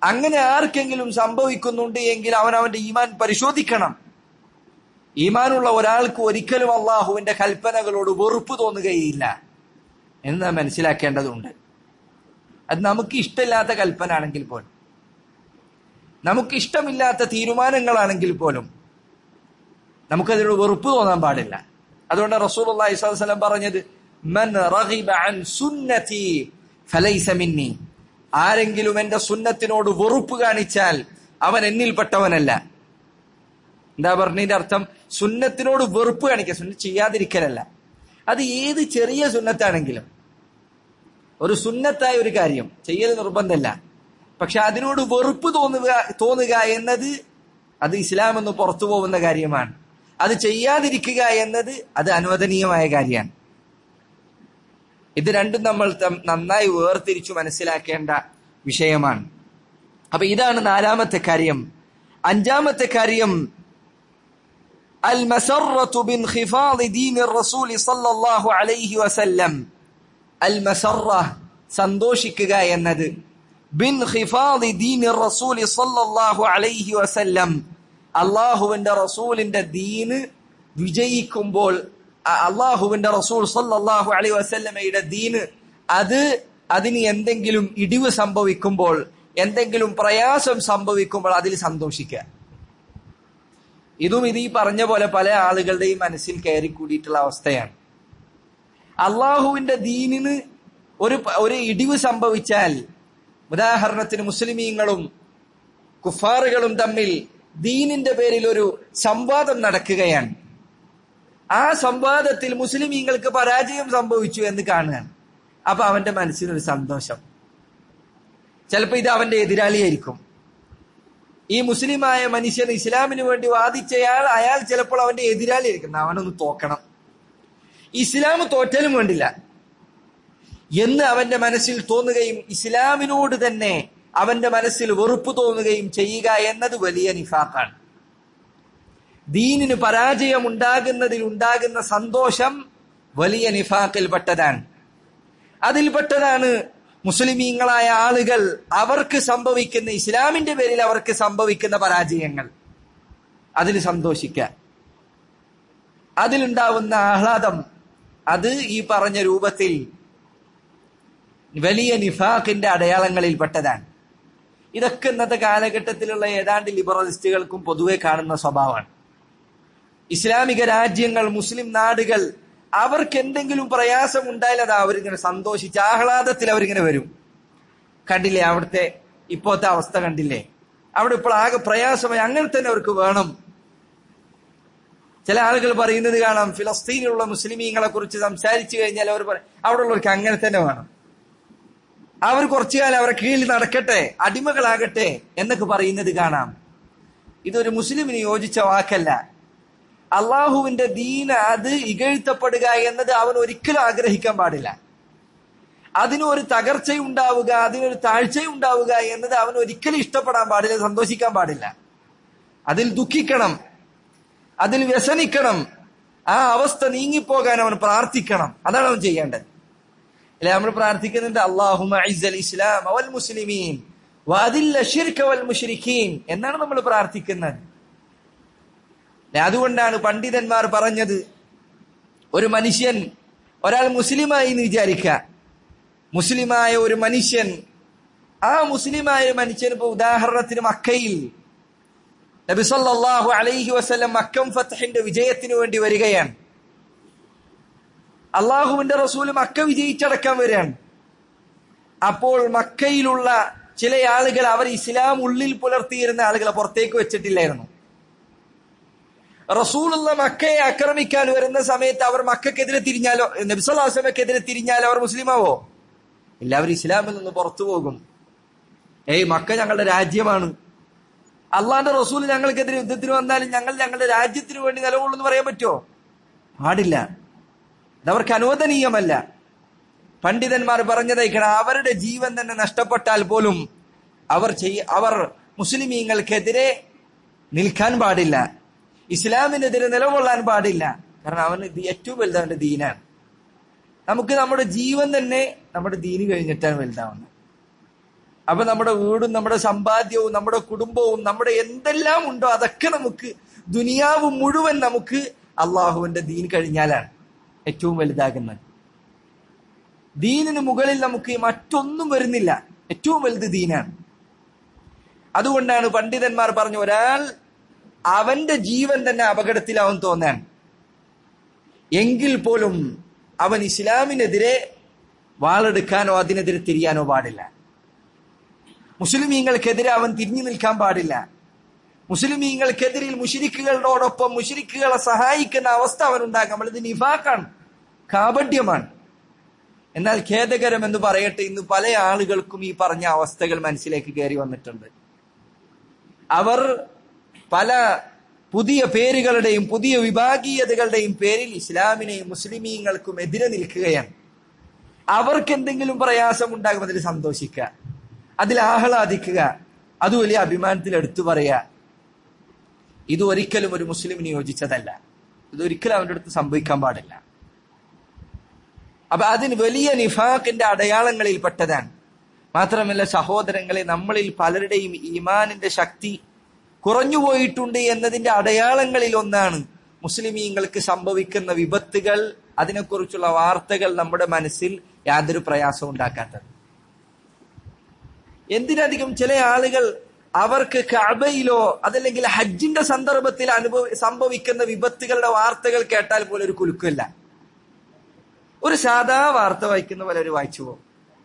അങ്ങനെ ആർക്കെങ്കിലും സംഭവിക്കുന്നുണ്ട് എങ്കിൽ അവൻ അവന്റെ ഈമാൻ പരിശോധിക്കണം ഈമാനുള്ള ഒരാൾക്ക് ഒരിക്കലും അള്ളാഹുവിന്റെ കൽപ്പനകളോട് വെറുപ്പ് തോന്നുകയില്ല എന്ന് നാം മനസ്സിലാക്കേണ്ടതുണ്ട് അത് നമുക്ക് ഇഷ്ടമില്ലാത്ത കൽപ്പന ആണെങ്കിൽ പോലും നമുക്ക് ഇഷ്ടമില്ലാത്ത തീരുമാനങ്ങളാണെങ്കിൽ പോലും നമുക്കതിനോട് വെറുപ്പ് തോന്നാൻ പാടില്ല അതുകൊണ്ട് റസൂൽ അള്ളാഹി സ്വലം പറഞ്ഞത് മൻ റഗിബ അൻ സുന്നതി ഫലൈസ മിന്നി ആരെങ്കിലും എന്റെ സുന്നത്തിനോട് വെറുപ്പ് കാണിച്ചാൽ അവൻ എന്നിൽപ്പെട്ടവനല്ല എന്താ പറഞ്ഞതിന്റെ അർത്ഥം സുന്നത്തിനോട് വെറുപ്പ് കാണിക്കുക സുന്നത്ത് ചെയ്യാതിരിക്കലല്ല അത് ഏത് ചെറിയ സുന്നത്താണെങ്കിലും ഒരു സുന്നത്തായ ഒരു കാര്യം ചെയ്യൽ നിർബന്ധമല്ല പക്ഷെ അതിനോട് വെറുപ്പ് തോന്നുക തോന്നുക എന്നത് അത് ഇസ്ലാം എന്ന് പുറത്തു പോകുന്ന കാര്യമാണ് അത് ചെയ്യാതിരിക്കുക എന്നത് അത് അനുവദനീയമായ കാര്യമാണ് ഇത് രണ്ടും നമ്മൾ നന്നായി വേർതിരിച്ചു മനസ്സിലാക്കേണ്ട വിഷയമാണ് അപ്പൊ ഇതാണ് നാലാമത്തെ കാര്യം അഞ്ചാമത്തെ കാര്യം المسرة بانخفاض دين الرسول صلى الله عليه وسلم المسرة സന്തോഷിക്കുക എന്നത് ബിൻഖിഫാദി ദീൻ റസൂൽ സല്ലല്ലാഹു അലൈഹി വസല്ലം അള്ളാഹുവിന്റെ റസൂലിന്റെ ദീന് വിജയിക്കുമ്പോൾ അള്ളാഹുവിന്റെ റസൂൽ സല്ലല്ലാഹു അലൈഹി വസല്ലമയുടെ ദീന് അത് അതിന് എന്തെങ്കിലും ഇടിവ് സംഭവിക്കുമ്പോൾ എന്തെങ്കിലും പ്രയാസം സംഭവിക്കുമ്പോൾ അതിൽ സന്തോഷിക്കുക ഇതും ഇത് ഈ പറഞ്ഞ പോലെ പല ആളുകളുടെയും മനസ്സിൽ കയറി കൂടിയിട്ടുള്ള അവസ്ഥയാണ് അള്ളാഹുവിന്റെ ദീനിന് ഒരു ഒരു ഇടിവ് സംഭവിച്ചാൽ ഉദാഹരണത്തിന് മുസ്ലിമീങ്ങളും കുഫാറുകളും തമ്മിൽ ദീനിന്റെ പേരിൽ ഒരു സംവാദം നടക്കുകയാണ് ആ സംവാദത്തിൽ മുസ്ലിമീങ്ങൾക്ക് പരാജയം സംഭവിച്ചു എന്ന് കാണുകയാണ് അപ്പൊ അവന്റെ മനസ്സിനൊരു സന്തോഷം ചിലപ്പോ ഇത് അവന്റെ എതിരാളിയായിരിക്കും ഈ മുസ്ലിമായ മനുഷ്യൻ ഇസ്ലാമിന് വേണ്ടി വാദിച്ചയാൾ അയാൾ ചിലപ്പോൾ അവന്റെ എതിരാളിയായിരിക്കും അവനൊന്ന് തോക്കണം ഇസ്ലാം തോറ്റാലും വേണ്ടില്ല എന്ന് അവന്റെ മനസ്സിൽ തോന്നുകയും ഇസ്ലാമിനോട് തന്നെ അവന്റെ മനസ്സിൽ വെറുപ്പ് തോന്നുകയും ചെയ്യുക എന്നത് വലിയ നിഫാഖാണ് ദീനിന് പരാജയം ഉണ്ടാകുന്നതിൽ ഉണ്ടാകുന്ന സന്തോഷം വലിയ നിഫാഖിൽപ്പെട്ടതാണ് അതിൽപ്പെട്ടതാണ് മുസ്ലിമീങ്ങളായ ആളുകൾ അവർക്ക് സംഭവിക്കുന്ന ഇസ്ലാമിന്റെ പേരിൽ അവർക്ക് സംഭവിക്കുന്ന പരാജയങ്ങൾ അതിൽ സന്തോഷിക്കുക അതിലുണ്ടാവുന്ന ആഹ്ലാദം അത് ഈ പറഞ്ഞ രൂപത്തിൽ വലിയ നിഫാഖിന്റെ അടയാളങ്ങളിൽപ്പെട്ടതാണ് ഇതൊക്കെ ഇന്നത്തെ കാലഘട്ടത്തിലുള്ള ഏതാണ്ട് ലിബറലിസ്റ്റുകൾക്കും പൊതുവെ കാണുന്ന സ്വഭാവമാണ് ഇസ്ലാമിക രാജ്യങ്ങൾ മുസ്ലിം നാടുകൾ അവർക്ക് എന്തെങ്കിലും പ്രയാസം ഉണ്ടായാൽ അത് അവരിങ്ങനെ സന്തോഷിച്ച് ആഹ്ലാദത്തിൽ അവരിങ്ങനെ വരും കണ്ടില്ലേ അവിടുത്തെ ഇപ്പോഴത്തെ അവസ്ഥ കണ്ടില്ലേ അവിടെ ഇപ്പോൾ ആകെ പ്രയാസമായി അങ്ങനെ തന്നെ അവർക്ക് വേണം ചില ആളുകൾ പറയുന്നത് കാണാം ഫിലസ്തീനിലുള്ള മുസ്ലിമീങ്ങളെ കുറിച്ച് സംസാരിച്ചു കഴിഞ്ഞാൽ അവർ അവിടെ ഉള്ളവർക്ക് അങ്ങനെ തന്നെ വേണം അവർ കുറച്ചു കാലം അവരെ കീഴിൽ നടക്കട്ടെ അടിമകളാകട്ടെ എന്നൊക്കെ പറയുന്നത് കാണാം ഇതൊരു മുസ്ലിമിന് യോജിച്ച വാക്കല്ല അള്ളാഹുവിന്റെ ദീന അത് ഇകഴ്ത്തപ്പെടുക എന്നത് അവൻ ഒരിക്കലും ആഗ്രഹിക്കാൻ പാടില്ല അതിനൊരു തകർച്ചയുണ്ടാവുക അതിനൊരു താഴ്ചയുണ്ടാവുക എന്നത് അവൻ ഒരിക്കലും ഇഷ്ടപ്പെടാൻ പാടില്ല സന്തോഷിക്കാൻ പാടില്ല അതിൽ ദുഃഖിക്കണം അതിൽ വ്യസനിക്കണം ആ അവസ്ഥ നീങ്ങിപ്പോകാൻ അവൻ പ്രാർത്ഥിക്കണം അതാണ് അവൻ ചെയ്യേണ്ടത് അല്ലെ നമ്മൾ പ്രാർത്ഥിക്കുന്നുണ്ട് അള്ളാഹുമ ഇസ്ലാം അവൽ മുസ്ലിമീൻ വദില്ല ഷിർക വൽ മുഷ്രിഖീൻ എന്നാണ് നമ്മൾ പ്രാർത്ഥിക്കുന്നത് അതുകൊണ്ടാണ് പണ്ഡിതന്മാർ പറഞ്ഞത് ഒരു മനുഷ്യൻ ഒരാൾ മുസ്ലിമായി എന്ന് വിചാരിക്കുക മുസ്ലിമായ ഒരു മനുഷ്യൻ ആ മുസ്ലിമായ മനുഷ്യൻ ഇപ്പൊ ഉദാഹരണത്തിന് മക്കയിൽ നബിസല്ലാഹു അലൈഹി വസ്ലം മക്കം ഫത്തഹിന്റെ വിജയത്തിന് വേണ്ടി വരികയാണ് അള്ളാഹുവിന്റെ റസൂല് മക്ക വിജയിച്ചടക്കാൻ വരികയാണ് അപ്പോൾ മക്കയിലുള്ള ചില ആളുകൾ അവർ ഇസ്ലാം ഉള്ളിൽ പുലർത്തിയിരുന്ന ആളുകളെ പുറത്തേക്ക് വെച്ചിട്ടില്ലായിരുന്നു റസൂലുള്ള മക്കയെ ആക്രമിക്കാൻ വരുന്ന സമയത്ത് അവർ മക്കക്കെതിരെ തിരിഞ്ഞാലോ നബിസ്വല്ലാസ്ലമക്കെതിരെ തിരിഞ്ഞാലോ അവർ മുസ്ലിമാവോ എല്ലാവരും ഇസ്ലാമിൽ നിന്ന് പുറത്തു പോകും ഏയ് മക്ക ഞങ്ങളുടെ രാജ്യമാണ് അള്ളാന്റെ റസൂൽ ഞങ്ങൾക്കെതിരെ യുദ്ധത്തിന് വന്നാലും ഞങ്ങൾ ഞങ്ങളുടെ രാജ്യത്തിന് വേണ്ടി നിലകൊള്ളുന്നു പറയാൻ പറ്റുമോ പാടില്ല അതവർക്ക് അനുവദനീയമല്ല പണ്ഡിതന്മാർ പറഞ്ഞതയക്കണം അവരുടെ ജീവൻ തന്നെ നഷ്ടപ്പെട്ടാൽ പോലും അവർ ചെയ്യ അവർ മുസ്ലിമീങ്ങൾക്കെതിരെ നിൽക്കാൻ പാടില്ല ഇസ്ലാമിനെതിരെ നിലകൊള്ളാൻ പാടില്ല കാരണം അവന് ഏറ്റവും വലുതാവേണ്ട ദീനാണ് നമുക്ക് നമ്മുടെ ജീവൻ തന്നെ നമ്മുടെ ദീന് കഴിഞ്ഞിട്ടാണ് വലുതാവുന്നത് അപ്പൊ നമ്മുടെ വീടും നമ്മുടെ സമ്പാദ്യവും നമ്മുടെ കുടുംബവും നമ്മുടെ എന്തെല്ലാം ഉണ്ടോ അതൊക്കെ നമുക്ക് ദുനിയാവ് മുഴുവൻ നമുക്ക് അള്ളാഹുവിന്റെ ദീൻ കഴിഞ്ഞാലാണ് ഏറ്റവും വലുതാകുന്നത് ദീനിന് മുകളിൽ നമുക്ക് മറ്റൊന്നും വരുന്നില്ല ഏറ്റവും വലുത് ദീനാണ് അതുകൊണ്ടാണ് പണ്ഡിതന്മാർ പറഞ്ഞു ഒരാൾ അവന്റെ ജീവൻ തന്നെ അപകടത്തിലാവും തോന്നാൻ എങ്കിൽ പോലും അവൻ ഇസ്ലാമിനെതിരെ വാളെടുക്കാനോ അതിനെതിരെ തിരിയാനോ പാടില്ല മുസ്ലിമീങ്ങൾക്കെതിരെ അവൻ തിരിഞ്ഞു നിൽക്കാൻ പാടില്ല മുസ്ലിമീങ്ങൾക്കെതിരിൽ മുഷിരിക്കുകളോടൊപ്പം മുഷിരിക്കുകളെ സഹായിക്കുന്ന അവസ്ഥ അവനുണ്ടാക്കാം ഇത് നിഫാക്കാണ് കാപട്യമാണ് എന്നാൽ ഖേദകരം എന്ന് പറയട്ടെ ഇന്ന് പല ആളുകൾക്കും ഈ പറഞ്ഞ അവസ്ഥകൾ മനസ്സിലേക്ക് കയറി വന്നിട്ടുണ്ട് അവർ പല പുതിയ പേരുകളുടെയും പുതിയ വിഭാഗീയതകളുടെയും പേരിൽ ഇസ്ലാമിനെയും മുസ്ലിമീങ്ങൾക്കും എതിരെ നിൽക്കുകയാണ് അവർക്ക് എന്തെങ്കിലും പ്രയാസം ഉണ്ടാകും അതിൽ സന്തോഷിക്കുക അതിൽ ആഹ്ലാദിക്കുക അത് വലിയ അഭിമാനത്തിൽ എടുത്തു പറയുക ഇത് ഒരിക്കലും ഒരു മുസ്ലിമിന് യോജിച്ചതല്ല ഇതൊരിക്കലും അവന്റെ അടുത്ത് സംഭവിക്കാൻ പാടില്ല അപ്പൊ അതിന് വലിയ നിഫാഖിന്റെ അടയാളങ്ങളിൽ പെട്ടതാണ് മാത്രമല്ല സഹോദരങ്ങളെ നമ്മളിൽ പലരുടെയും ഈമാനിന്റെ ശക്തി കുറഞ്ഞുപോയിട്ടുണ്ട് എന്നതിന്റെ അടയാളങ്ങളിൽ ഒന്നാണ് മുസ്ലിമീങ്ങൾക്ക് സംഭവിക്കുന്ന വിപത്തുകൾ അതിനെക്കുറിച്ചുള്ള വാർത്തകൾ നമ്മുടെ മനസ്സിൽ യാതൊരു പ്രയാസവും ഉണ്ടാക്കാത്തത് എന്തിനധികം ചില ആളുകൾ അവർക്ക് കഅബയിലോ അതല്ലെങ്കിൽ ഹജ്ജിന്റെ സന്ദർഭത്തിൽ അനുഭവ സംഭവിക്കുന്ന വിപത്തുകളുടെ വാർത്തകൾ കേട്ടാൽ പോലും ഒരു കുലുക്കില്ല ഒരു സാധാ വാർത്ത വായിക്കുന്ന പോലെ ഒരു വായിച്ചു പോകും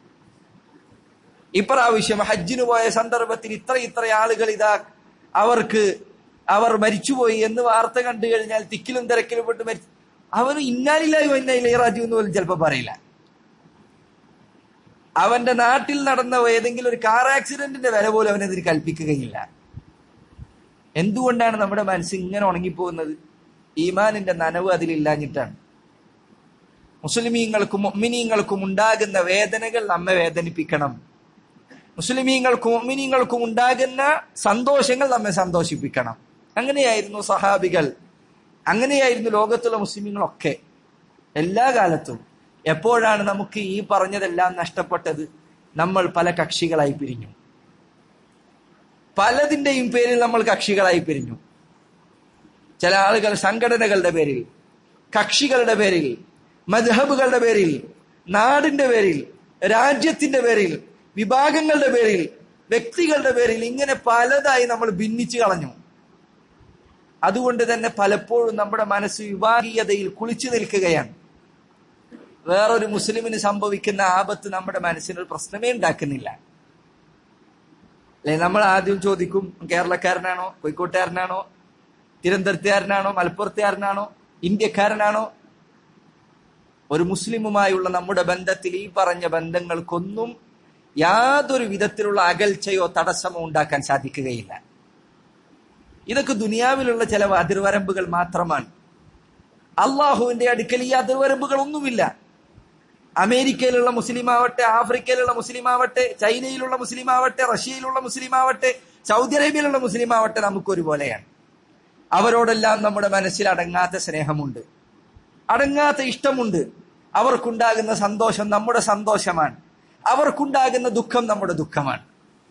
ഇപ്രാവശ്യം ഹജ്ജിന് പോയ സന്ദർഭത്തിൽ ഇത്ര ഇത്ര ആളുകൾ ഇതാ അവർക്ക് അവർ മരിച്ചുപോയി എന്ന് വാർത്ത കണ്ടു കഴിഞ്ഞാൽ തിക്കിലും തിരക്കിലും പെട്ട് മരിച്ചു അവന് ഇന്നാലില്ലായോ ഇന്നായില്ല റാജു എന്ന് പോലും ചിലപ്പോൾ പറയില്ല അവന്റെ നാട്ടിൽ നടന്ന ഏതെങ്കിലും ഒരു കാർ ആക്സിഡന്റിന്റെ വില പോലും അവനതിന് കൽപ്പിക്കുകയില്ല എന്തുകൊണ്ടാണ് നമ്മുടെ മനസ്സ് ഇങ്ങനെ ഉണങ്ങിപ്പോകുന്നത് ഈമാനിന്റെ നനവ് അതിലില്ലാഞ്ഞിട്ടാണ് മുസ്ലിമീങ്ങൾക്കും മൊമിനീങ്ങൾക്കും ഉണ്ടാകുന്ന വേദനകൾ നമ്മെ വേദനിപ്പിക്കണം മുസ്ലിമീങ്ങൾക്കും മൊമിനീങ്ങൾക്കും ഉണ്ടാകുന്ന സന്തോഷങ്ങൾ നമ്മെ സന്തോഷിപ്പിക്കണം അങ്ങനെയായിരുന്നു സഹാബികൾ അങ്ങനെയായിരുന്നു ലോകത്തുള്ള മുസ്ലിമീങ്ങളൊക്കെ എല്ലാ കാലത്തും എപ്പോഴാണ് നമുക്ക് ഈ പറഞ്ഞതെല്ലാം നഷ്ടപ്പെട്ടത് നമ്മൾ പല കക്ഷികളായി പിരിഞ്ഞു പലതിന്റെയും പേരിൽ നമ്മൾ കക്ഷികളായി പിരിഞ്ഞു ചില ആളുകൾ സംഘടനകളുടെ പേരിൽ കക്ഷികളുടെ പേരിൽ മദ്ഹബുകളുടെ പേരിൽ നാടിന്റെ പേരിൽ രാജ്യത്തിന്റെ പേരിൽ വിഭാഗങ്ങളുടെ പേരിൽ വ്യക്തികളുടെ പേരിൽ ഇങ്ങനെ പലതായി നമ്മൾ ഭിന്നിച്ചു കളഞ്ഞു അതുകൊണ്ട് തന്നെ പലപ്പോഴും നമ്മുടെ മനസ്സ് വിഭാഗീയതയിൽ കുളിച്ചു നിൽക്കുകയാണ് വേറൊരു മുസ്ലിമിന് സംഭവിക്കുന്ന ആപത്ത് നമ്മുടെ മനസ്സിനൊരു പ്രശ്നമേ ഉണ്ടാക്കുന്നില്ല അല്ലെ നമ്മൾ ആദ്യം ചോദിക്കും കേരളക്കാരനാണോ കോഴിക്കോട്ടുകാരനാണോ തിരുവനന്തപുരത്തുകാരനാണോ മലപ്പുറത്തുകാരനാണോ ഇന്ത്യക്കാരനാണോ ഒരു മുസ്ലിമുമായുള്ള നമ്മുടെ ബന്ധത്തിൽ ഈ പറഞ്ഞ ബന്ധങ്ങൾക്കൊന്നും യാതൊരു വിധത്തിലുള്ള അകൽച്ചയോ തടസ്സമോ ഉണ്ടാക്കാൻ സാധിക്കുകയില്ല ഇതൊക്കെ ദുനിയാവിലുള്ള ചില അതിർവരമ്പുകൾ മാത്രമാണ് അള്ളാഹുവിന്റെ അടുക്കൽ ഈ അതിർവരമ്പുകൾ ഒന്നുമില്ല അമേരിക്കയിലുള്ള മുസ്ലിം ആവട്ടെ ആഫ്രിക്കയിലുള്ള മുസ്ലിം ആവട്ടെ ചൈനയിലുള്ള മുസ്ലിം ആവട്ടെ റഷ്യയിലുള്ള മുസ്ലിം ആവട്ടെ സൗദി അറേബ്യയിലുള്ള മുസ്ലിം ആവട്ടെ നമുക്ക് ഒരുപോലെയാണ് അവരോടെല്ലാം നമ്മുടെ മനസ്സിൽ അടങ്ങാത്ത സ്നേഹമുണ്ട് അടങ്ങാത്ത ഇഷ്ടമുണ്ട് അവർക്കുണ്ടാകുന്ന സന്തോഷം നമ്മുടെ സന്തോഷമാണ് അവർക്കുണ്ടാകുന്ന ദുഃഖം നമ്മുടെ ദുഃഖമാണ്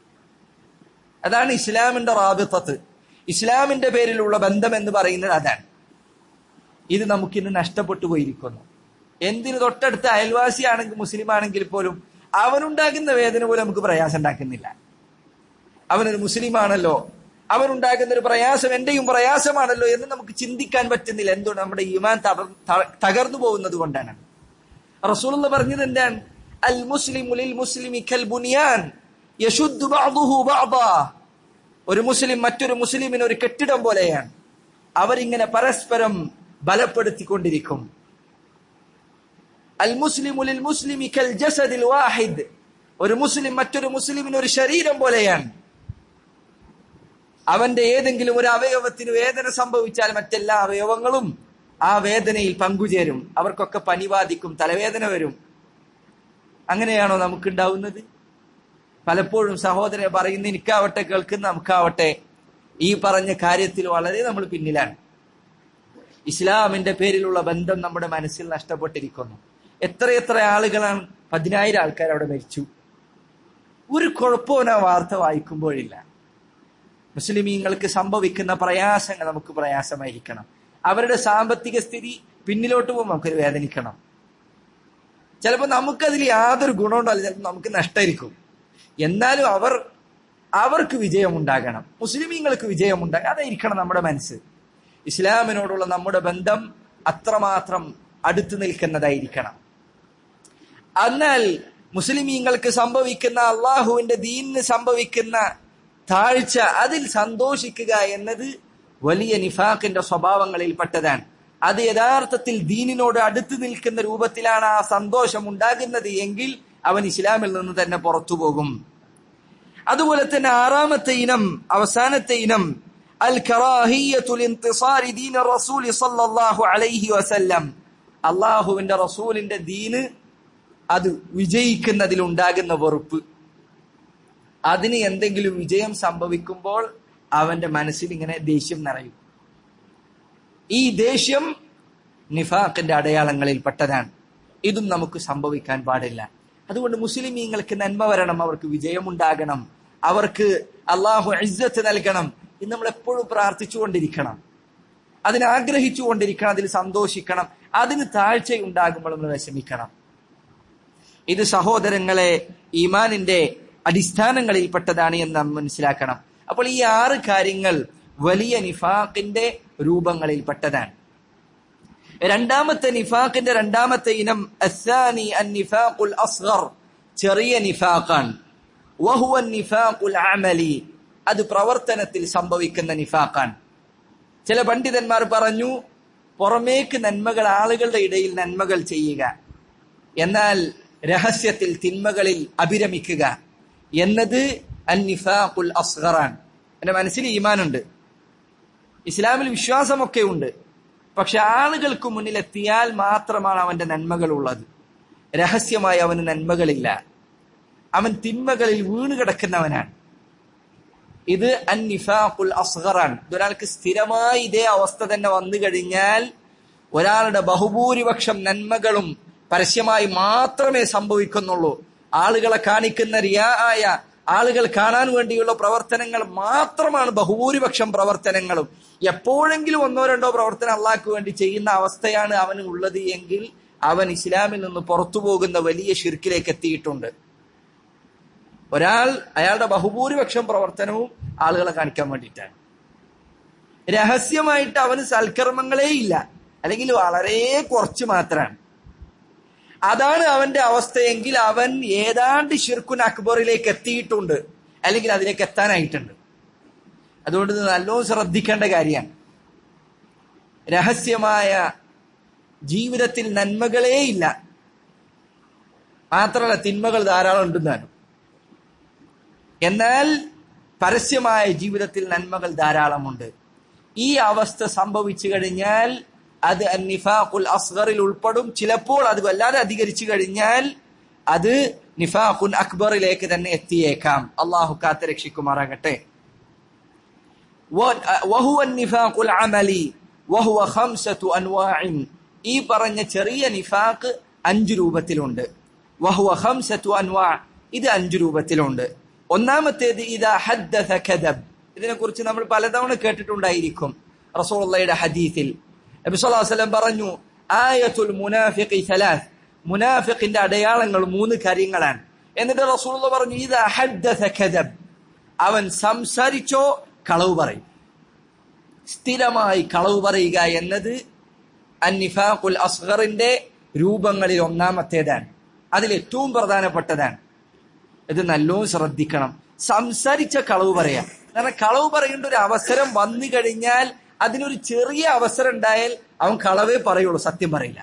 അതാണ് ഇസ്ലാമിന്റെ റാബിത്തത്ത് ഇസ്ലാമിന്റെ പേരിലുള്ള ബന്ധം എന്ന് പറയുന്നത് അതാണ് ഇത് നമുക്കിന്ന് നഷ്ടപ്പെട്ടു പോയിരിക്കുന്നു എന്തിന് തൊട്ടടുത്ത അയൽവാസിയാണെങ്കിൽ മുസ്ലിം ആണെങ്കിൽ പോലും അവനുണ്ടാകുന്ന വേദന പോലും നമുക്ക് പ്രയാസം ഉണ്ടാക്കുന്നില്ല അവനൊരു മുസ്ലിമാണല്ലോ അവനുണ്ടാകുന്ന ഒരു പ്രയാസം എന്റെയും പ്രയാസമാണല്ലോ എന്ന് നമുക്ക് ചിന്തിക്കാൻ പറ്റുന്നില്ല എന്തുകൊണ്ട് നമ്മുടെ ഈമാൻ തകർന്നു പോകുന്നത് കൊണ്ടാണ് റസൂൽ പറഞ്ഞത് എന്താണ് അൽ മുസ്ലിം മുസ്ലിമി കൽ ബുനിയാൻ യശുദ്ധു ബഅദുഹു ബഅദാ ഒരു മുസ്ലിം മറ്റൊരു മുസ്ലിമിന് ഒരു കെട്ടിടം പോലെയാണ് അവരിങ്ങനെ പരസ്പരം ബലപ്പെടുത്തിക്കൊണ്ടിരിക്കും അൽ മുസ്ലിമുലിൽ മുസ്ലിമി കൽ ജസദിൽ വാഹിദ് ഒരു മുസ്ലിം മറ്റൊരു മുസ്ലിമിന് ഒരു ശരീരം പോലെയാണ് അവന്റെ ഏതെങ്കിലും ഒരു അവയവത്തിന് വേദന സംഭവിച്ചാൽ മറ്റെല്ലാ അവയവങ്ങളും ആ വേദനയിൽ പങ്കുചേരും അവർക്കൊക്കെ പനി ബാധിക്കും തലവേദന വരും അങ്ങനെയാണോ നമുക്കുണ്ടാവുന്നത് പലപ്പോഴും സഹോദരൻ പറയുന്ന എനിക്കാവട്ടെ കേൾക്കുന്ന നമുക്കാവട്ടെ ഈ പറഞ്ഞ കാര്യത്തിൽ വളരെ നമ്മൾ പിന്നിലാണ് ഇസ്ലാമിന്റെ പേരിലുള്ള ബന്ധം നമ്മുടെ മനസ്സിൽ നഷ്ടപ്പെട്ടിരിക്കുന്നു എത്രയെത്ര ആളുകളാണ് പതിനായിരം ആൾക്കാർ അവിടെ മരിച്ചു ഒരു കുഴപ്പവും ആ വാർത്ത വായിക്കുമ്പോഴില്ല മുസ്ലിമീങ്ങൾക്ക് സംഭവിക്കുന്ന പ്രയാസങ്ങൾ നമുക്ക് പ്രയാസമായിരിക്കണം അവരുടെ സാമ്പത്തിക സ്ഥിതി പിന്നിലോട്ട് പോകുമ്പോൾ നമുക്കൊരു വേദനിക്കണം ചിലപ്പോൾ നമുക്കതിൽ യാതൊരു ഗുണമുണ്ടാവില്ല ചിലപ്പോൾ നമുക്ക് നഷ്ടമായിരിക്കും എന്നാലും അവർ അവർക്ക് വിജയമുണ്ടാകണം മുസ്ലിമീങ്ങൾക്ക് വിജയമുണ്ടാകണം അതായിരിക്കണം നമ്മുടെ മനസ്സ് ഇസ്ലാമിനോടുള്ള നമ്മുടെ ബന്ധം അത്രമാത്രം അടുത്തു നിൽക്കുന്നതായിരിക്കണം എന്നാൽ മുസ്ലിമീങ്ങൾക്ക് സംഭവിക്കുന്ന അള്ളാഹുവിന്റെ ദീനിന് സംഭവിക്കുന്ന താഴ്ച അതിൽ സന്തോഷിക്കുക എന്നത് വലിയ നിഫാഖിന്റെ സ്വഭാവങ്ങളിൽപ്പെട്ടതാണ് അത് യഥാർത്ഥത്തിൽ ദീനിനോട് അടുത്തു നിൽക്കുന്ന രൂപത്തിലാണ് ആ സന്തോഷം ഉണ്ടാകുന്നത് എങ്കിൽ അവൻ ഇസ്ലാമിൽ നിന്ന് തന്നെ പുറത്തു പോകും അതുപോലെ തന്നെ ആറാമത്തെ ഇനം അവസാനത്തെ ഇനം അൽ ദീൻ റസൂൽ സല്ലല്ലാഹു അലൈഹി വസല്ലം അള്ളാഹുവിന്റെ റസൂലിന്റെ ദീന് അത് വിജയിക്കുന്നതിൽ ഉണ്ടാകുന്ന വെറുപ്പ് അതിന് എന്തെങ്കിലും വിജയം സംഭവിക്കുമ്പോൾ അവന്റെ മനസ്സിൽ ഇങ്ങനെ ദേഷ്യം നിറയും ഈ ദേഷ്യം നിഫാഖിന്റെ അടയാളങ്ങളിൽ പെട്ടതാണ് ഇതും നമുക്ക് സംഭവിക്കാൻ പാടില്ല അതുകൊണ്ട് മുസ്ലിമീങ്ങൾക്ക് നന്മ വരണം അവർക്ക് വിജയമുണ്ടാകണം അവർക്ക് അള്ളാഹു ഇസ്സത്ത് നൽകണം ഇത് നമ്മൾ എപ്പോഴും പ്രാർത്ഥിച്ചുകൊണ്ടിരിക്കണം അതിന് ആഗ്രഹിച്ചുകൊണ്ടിരിക്കണം അതിൽ സന്തോഷിക്കണം അതിന് താഴ്ചയുണ്ടാകുമ്പോൾ നമ്മൾ വിഷമിക്കണം ഇത് സഹോദരങ്ങളെ ഈമാനിന്റെ അടിസ്ഥാനങ്ങളിൽപ്പെട്ടതാണ് എന്ന് നാം മനസ്സിലാക്കണം അപ്പോൾ ഈ ആറ് കാര്യങ്ങൾ വലിയ നിഫാഖിന്റെ രൂപങ്ങളിൽപ്പെട്ടതാണ് രണ്ടാമത്തെ നിഫാഖിന്റെ രണ്ടാമത്തെ ഇനം അസാനി അൻ നിഫാഖുൽ അസ്ഗർ ചെറിയ നിഫാഖാണ് വഹുവ നിഫാഖുൽ അമലി അത് പ്രവർത്തനത്തിൽ സംഭവിക്കുന്ന നിഫാഖാണ് ചില പണ്ഡിതന്മാർ പറഞ്ഞു പുറമേക്ക് നന്മകൾ ആളുകളുടെ ഇടയിൽ നന്മകൾ ചെയ്യുക എന്നാൽ രഹസ്യത്തിൽ തിന്മകളിൽ അഭിരമിക്കുക എന്നത് അന്നിഫാഖുൽ അസ്ഗറാൻ എന്റെ മനസ്സിൽ ഈമാനുണ്ട് ഇസ്ലാമിൽ വിശ്വാസമൊക്കെ ഉണ്ട് പക്ഷെ ആളുകൾക്ക് മുന്നിൽ എത്തിയാൽ മാത്രമാണ് അവന്റെ നന്മകൾ ഉള്ളത് രഹസ്യമായി അവന് നന്മകളില്ല അവൻ തിന്മകളിൽ വീണ് കിടക്കുന്നവനാണ് ഇത് അന്നിഫാഖുൽ അസ്ഗറാൻ ഒരാൾക്ക് സ്ഥിരമായി ഇതേ അവസ്ഥ തന്നെ വന്നു കഴിഞ്ഞാൽ ഒരാളുടെ ബഹുഭൂരിപക്ഷം നന്മകളും പരസ്യമായി മാത്രമേ സംഭവിക്കുന്നുള്ളൂ ആളുകളെ കാണിക്കുന്ന റിയാ ആയ ആളുകൾ കാണാൻ വേണ്ടിയുള്ള പ്രവർത്തനങ്ങൾ മാത്രമാണ് ബഹുഭൂരിപക്ഷം പ്രവർത്തനങ്ങളും എപ്പോഴെങ്കിലും ഒന്നോ രണ്ടോ പ്രവർത്തനം അള്ളാഹ്ക്ക് വേണ്ടി ചെയ്യുന്ന അവസ്ഥയാണ് അവന് ഉള്ളത് എങ്കിൽ അവൻ ഇസ്ലാമിൽ നിന്ന് പുറത്തു പോകുന്ന വലിയ ഷിർക്കിലേക്ക് എത്തിയിട്ടുണ്ട് ഒരാൾ അയാളുടെ ബഹുഭൂരിപക്ഷം പ്രവർത്തനവും ആളുകളെ കാണിക്കാൻ വേണ്ടിയിട്ടാണ് രഹസ്യമായിട്ട് അവന് സൽക്കർമ്മങ്ങളേ ഇല്ല അല്ലെങ്കിൽ വളരെ കുറച്ച് മാത്രമാണ് അതാണ് അവന്റെ അവസ്ഥയെങ്കിൽ അവൻ ഏതാണ്ട് ഷിർക്കുൻ അക്ബറിലേക്ക് എത്തിയിട്ടുണ്ട് അല്ലെങ്കിൽ അതിലേക്ക് എത്താനായിട്ടുണ്ട് അതുകൊണ്ട് ഇത് നല്ലോണം ശ്രദ്ധിക്കേണ്ട കാര്യമാണ് രഹസ്യമായ ജീവിതത്തിൽ നന്മകളേ ഇല്ല മാത്രമല്ല തിന്മകൾ ധാരാളം ഉണ്ടെന്നാണ് എന്നാൽ പരസ്യമായ ജീവിതത്തിൽ നന്മകൾ ധാരാളമുണ്ട് ഈ അവസ്ഥ സംഭവിച്ചു കഴിഞ്ഞാൽ അത് നിഫാഖുൽ അസ്ഗറിൽ ഉൾപ്പെടും ചിലപ്പോൾ അത് വല്ലാതെ അധികരിച്ചു കഴിഞ്ഞാൽ അത് നിഫാഖുൻ അക്ബറിലേക്ക് തന്നെ എത്തിയേക്കാം അള്ളാഹു കാത്ത് രക്ഷിക്കുമാറാകട്ടെ നിഫാഖുൽ അമലി വഹുവ ഖംസത്തു അൻവാഇൻ ഈ പറഞ്ഞ ചെറിയ നിഫാഖ് അഞ്ചു രൂപത്തിലുണ്ട് വഹുവ ഖംസത്തു അൻവാ ഇത് അഞ്ചു രൂപത്തിലുണ്ട് ഒന്നാമത്തേത് ഇതാ ഹദ്ദസ കദബ് ഇതിനെക്കുറിച്ച് നമ്മൾ പലതവണ കേട്ടിട്ടുണ്ടായിരിക്കും റസൂലുള്ളയുടെ ഹദീസിൽ നബി സല്ലല്ലാഹു അലൈഹി വസല്ലം പറഞ്ഞു ആയത്തുൽ മുനാഫിഖി സലാസ് മുനാഫിഖിന്റെ അടയാളങ്ങൾ മൂന്ന് കാര്യങ്ങളാണ് എന്നിട്ട് റസൂലുള്ള പറഞ്ഞു ഇതാ ഹദ്ദസ കദബ് അവൻ സംസാരിച്ചോ കളവ് പറയും സ്ഥിരമായി കളവ് പറയുക എന്നത് അന്നിഫാഖുൽ അസ്ഗറിന്റെ രൂപങ്ങളിൽ ഒന്നാമത്തേതാണ് അതിൽ ഏറ്റവും പ്രധാനപ്പെട്ടതാണ് ഇത് നല്ലോണം ശ്രദ്ധിക്കണം സംസാരിച്ച കളവ് പറയാം കാരണം കളവ് പറയേണ്ട ഒരു അവസരം വന്നു കഴിഞ്ഞാൽ അതിനൊരു ചെറിയ അവസരം ഉണ്ടായാൽ അവൻ കളവേ പറയുള്ളൂ സത്യം പറയില്ല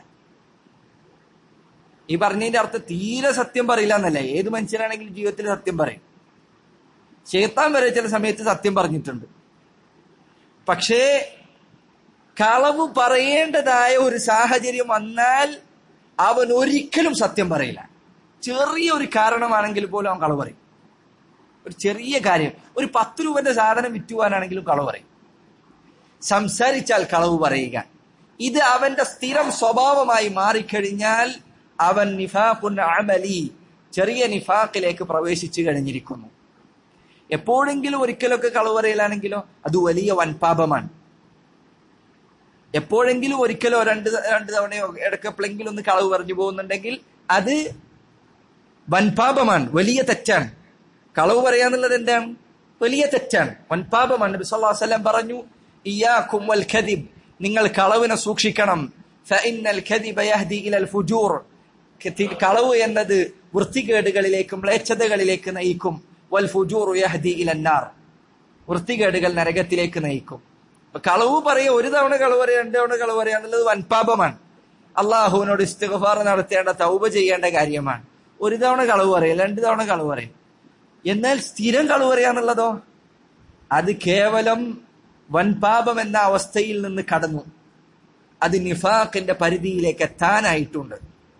ഈ പറഞ്ഞതിന്റെ അർത്ഥം തീരെ സത്യം പറയില്ല എന്നല്ല ഏത് മനുഷ്യനാണെങ്കിലും ജീവിതത്തിൽ സത്യം പറയും ചേത്താൻ വരെ ചില സമയത്ത് സത്യം പറഞ്ഞിട്ടുണ്ട് പക്ഷേ കളവ് പറയേണ്ടതായ ഒരു സാഹചര്യം വന്നാൽ അവൻ ഒരിക്കലും സത്യം പറയില്ല ചെറിയ ഒരു കാരണമാണെങ്കിൽ പോലും അവൻ കളവ് പറയും ഒരു ചെറിയ കാര്യം ഒരു പത്ത് രൂപന്റെ സാധനം വിറ്റുവാനാണെങ്കിലും കളവ് പറയും സംസാരിച്ചാൽ കളവ് പറയുക ഇത് അവന്റെ സ്ഥിരം സ്വഭാവമായി മാറിക്കഴിഞ്ഞാൽ അവൻ നിഫാഖുൻ അമലി ചെറിയ നിഫാഖിലേക്ക് പ്രവേശിച്ചു കഴിഞ്ഞിരിക്കുന്നു എപ്പോഴെങ്കിലും ഒരിക്കലൊക്കെ കളവ് പറയലാണെങ്കിലോ അത് വലിയ വൻപാപമാണ് എപ്പോഴെങ്കിലും ഒരിക്കലോ രണ്ട് രണ്ട് തവണയോ ഇടയ്ക്കെപ്പോഴെങ്കിലും ഒന്ന് കളവ് പറഞ്ഞു പോകുന്നുണ്ടെങ്കിൽ അത് വൻപാപമാണ് വലിയ തെറ്റാണ് കളവ് പറയാന്നുള്ളത് എന്താണ് വലിയ തെറ്റാണ് വൻപാപമാണ് നബി സല്ലല്ലാഹു അലൈഹി വസല്ലം പറഞ്ഞു ഇയ്യാകും വൽ ഖദിബ് നിങ്ങൾ കളവിനെ സൂക്ഷിക്കണം ഫഇന്നൽ ഖദിബ യഹ്ദി ഇലൽ ഫുജൂർ കത്തി- കളവ് എന്നത് വൃത്തികേടുകളിലേക്കും മ്ലേച്ഛതകളിലേക്ക് നയിക്കും വൽ ഫുജൂർ യഹ്ദി ഇലന്നാർ വൃത്തികേടുകൾ നരകത്തിലേക്ക് നയിക്കും അപ്പൊ കളവ് പറയുക ഒരു തവണ കളവ് പറയുക രണ്ട് തവണ കളവ് പറയുക എന്നുള്ളത് വൻപാപമാണ് അള്ളാഹുവിനോട് ഇസ്തിഗ്ഫാർ നടത്തേണ്ട തൗബ ചെയ്യേണ്ട കാര്യമാണ് ഒരു തവണ കളവ് പറയും രണ്ട് തവണ കളവ് പറയും എന്നാൽ സ്ഥിരം കളവ് പറയാന്നുള്ളതോ അത് കേവലം വൻപാപം എന്ന അവസ്ഥയിൽ നിന്ന് കടന്നു അത് നിഫാഖിന്റെ പരിധിയിലേക്ക് എത്താനായിട്ടുണ്ട്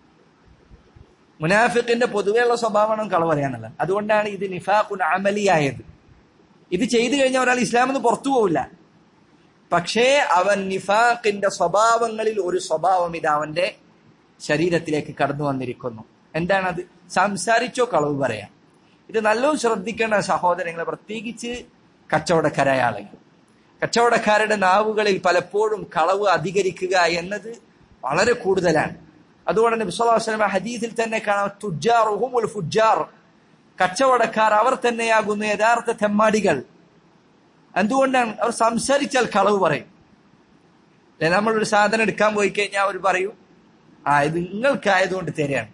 മുനാഫിഖിന്റെ പൊതുവെയുള്ള സ്വഭാവമാണ് കളവ് പറയാന്നുള്ളത് അതുകൊണ്ടാണ് ഇത് നിഫാഖുൻ അമലിയായത് ഇത് ചെയ്തു കഴിഞ്ഞാൽ ഒരാൾ ഇസ്ലാമിൽ നിന്ന് പുറത്തു പോവില്ല പക്ഷേ അവൻ നിഫാഖിന്റെ സ്വഭാവങ്ങളിൽ ഒരു സ്വഭാവം ഇത് അവന്റെ ശരീരത്തിലേക്ക് കടന്നു വന്നിരിക്കുന്നു എന്താണത് സംസാരിച്ചോ കളവ് പറയാം ഇത് നല്ലോണം ശ്രദ്ധിക്കേണ്ട സഹോദരങ്ങളെ പ്രത്യേകിച്ച് കച്ചവടക്കാരായ ആളുകൾ കച്ചവടക്കാരുടെ നാവുകളിൽ പലപ്പോഴും കളവ് അധികരിക്കുക എന്നത് വളരെ കൂടുതലാണ് അതുകൊണ്ട് നബി സല്ലല്ലാഹു അലൈഹി വസല്ലം ഹദീസിൽ തന്നെ കാണാം തുജാറുഹുമുൽ ഫുജാർ കച്ചവടക്കാർ അവർ തന്നെയാകുന്ന യഥാർത്ഥ തെമ്മാടികൾ എന്തുകൊണ്ടാണ് അവർ സംസാരിച്ചാൽ കളവ് പറയും അല്ലെ നമ്മളൊരു സാധനം എടുക്കാൻ പോയി കഴിഞ്ഞാൽ അവർ പറയും ആ ഇത് നിങ്ങൾക്കായതുകൊണ്ട് തരികയാണ്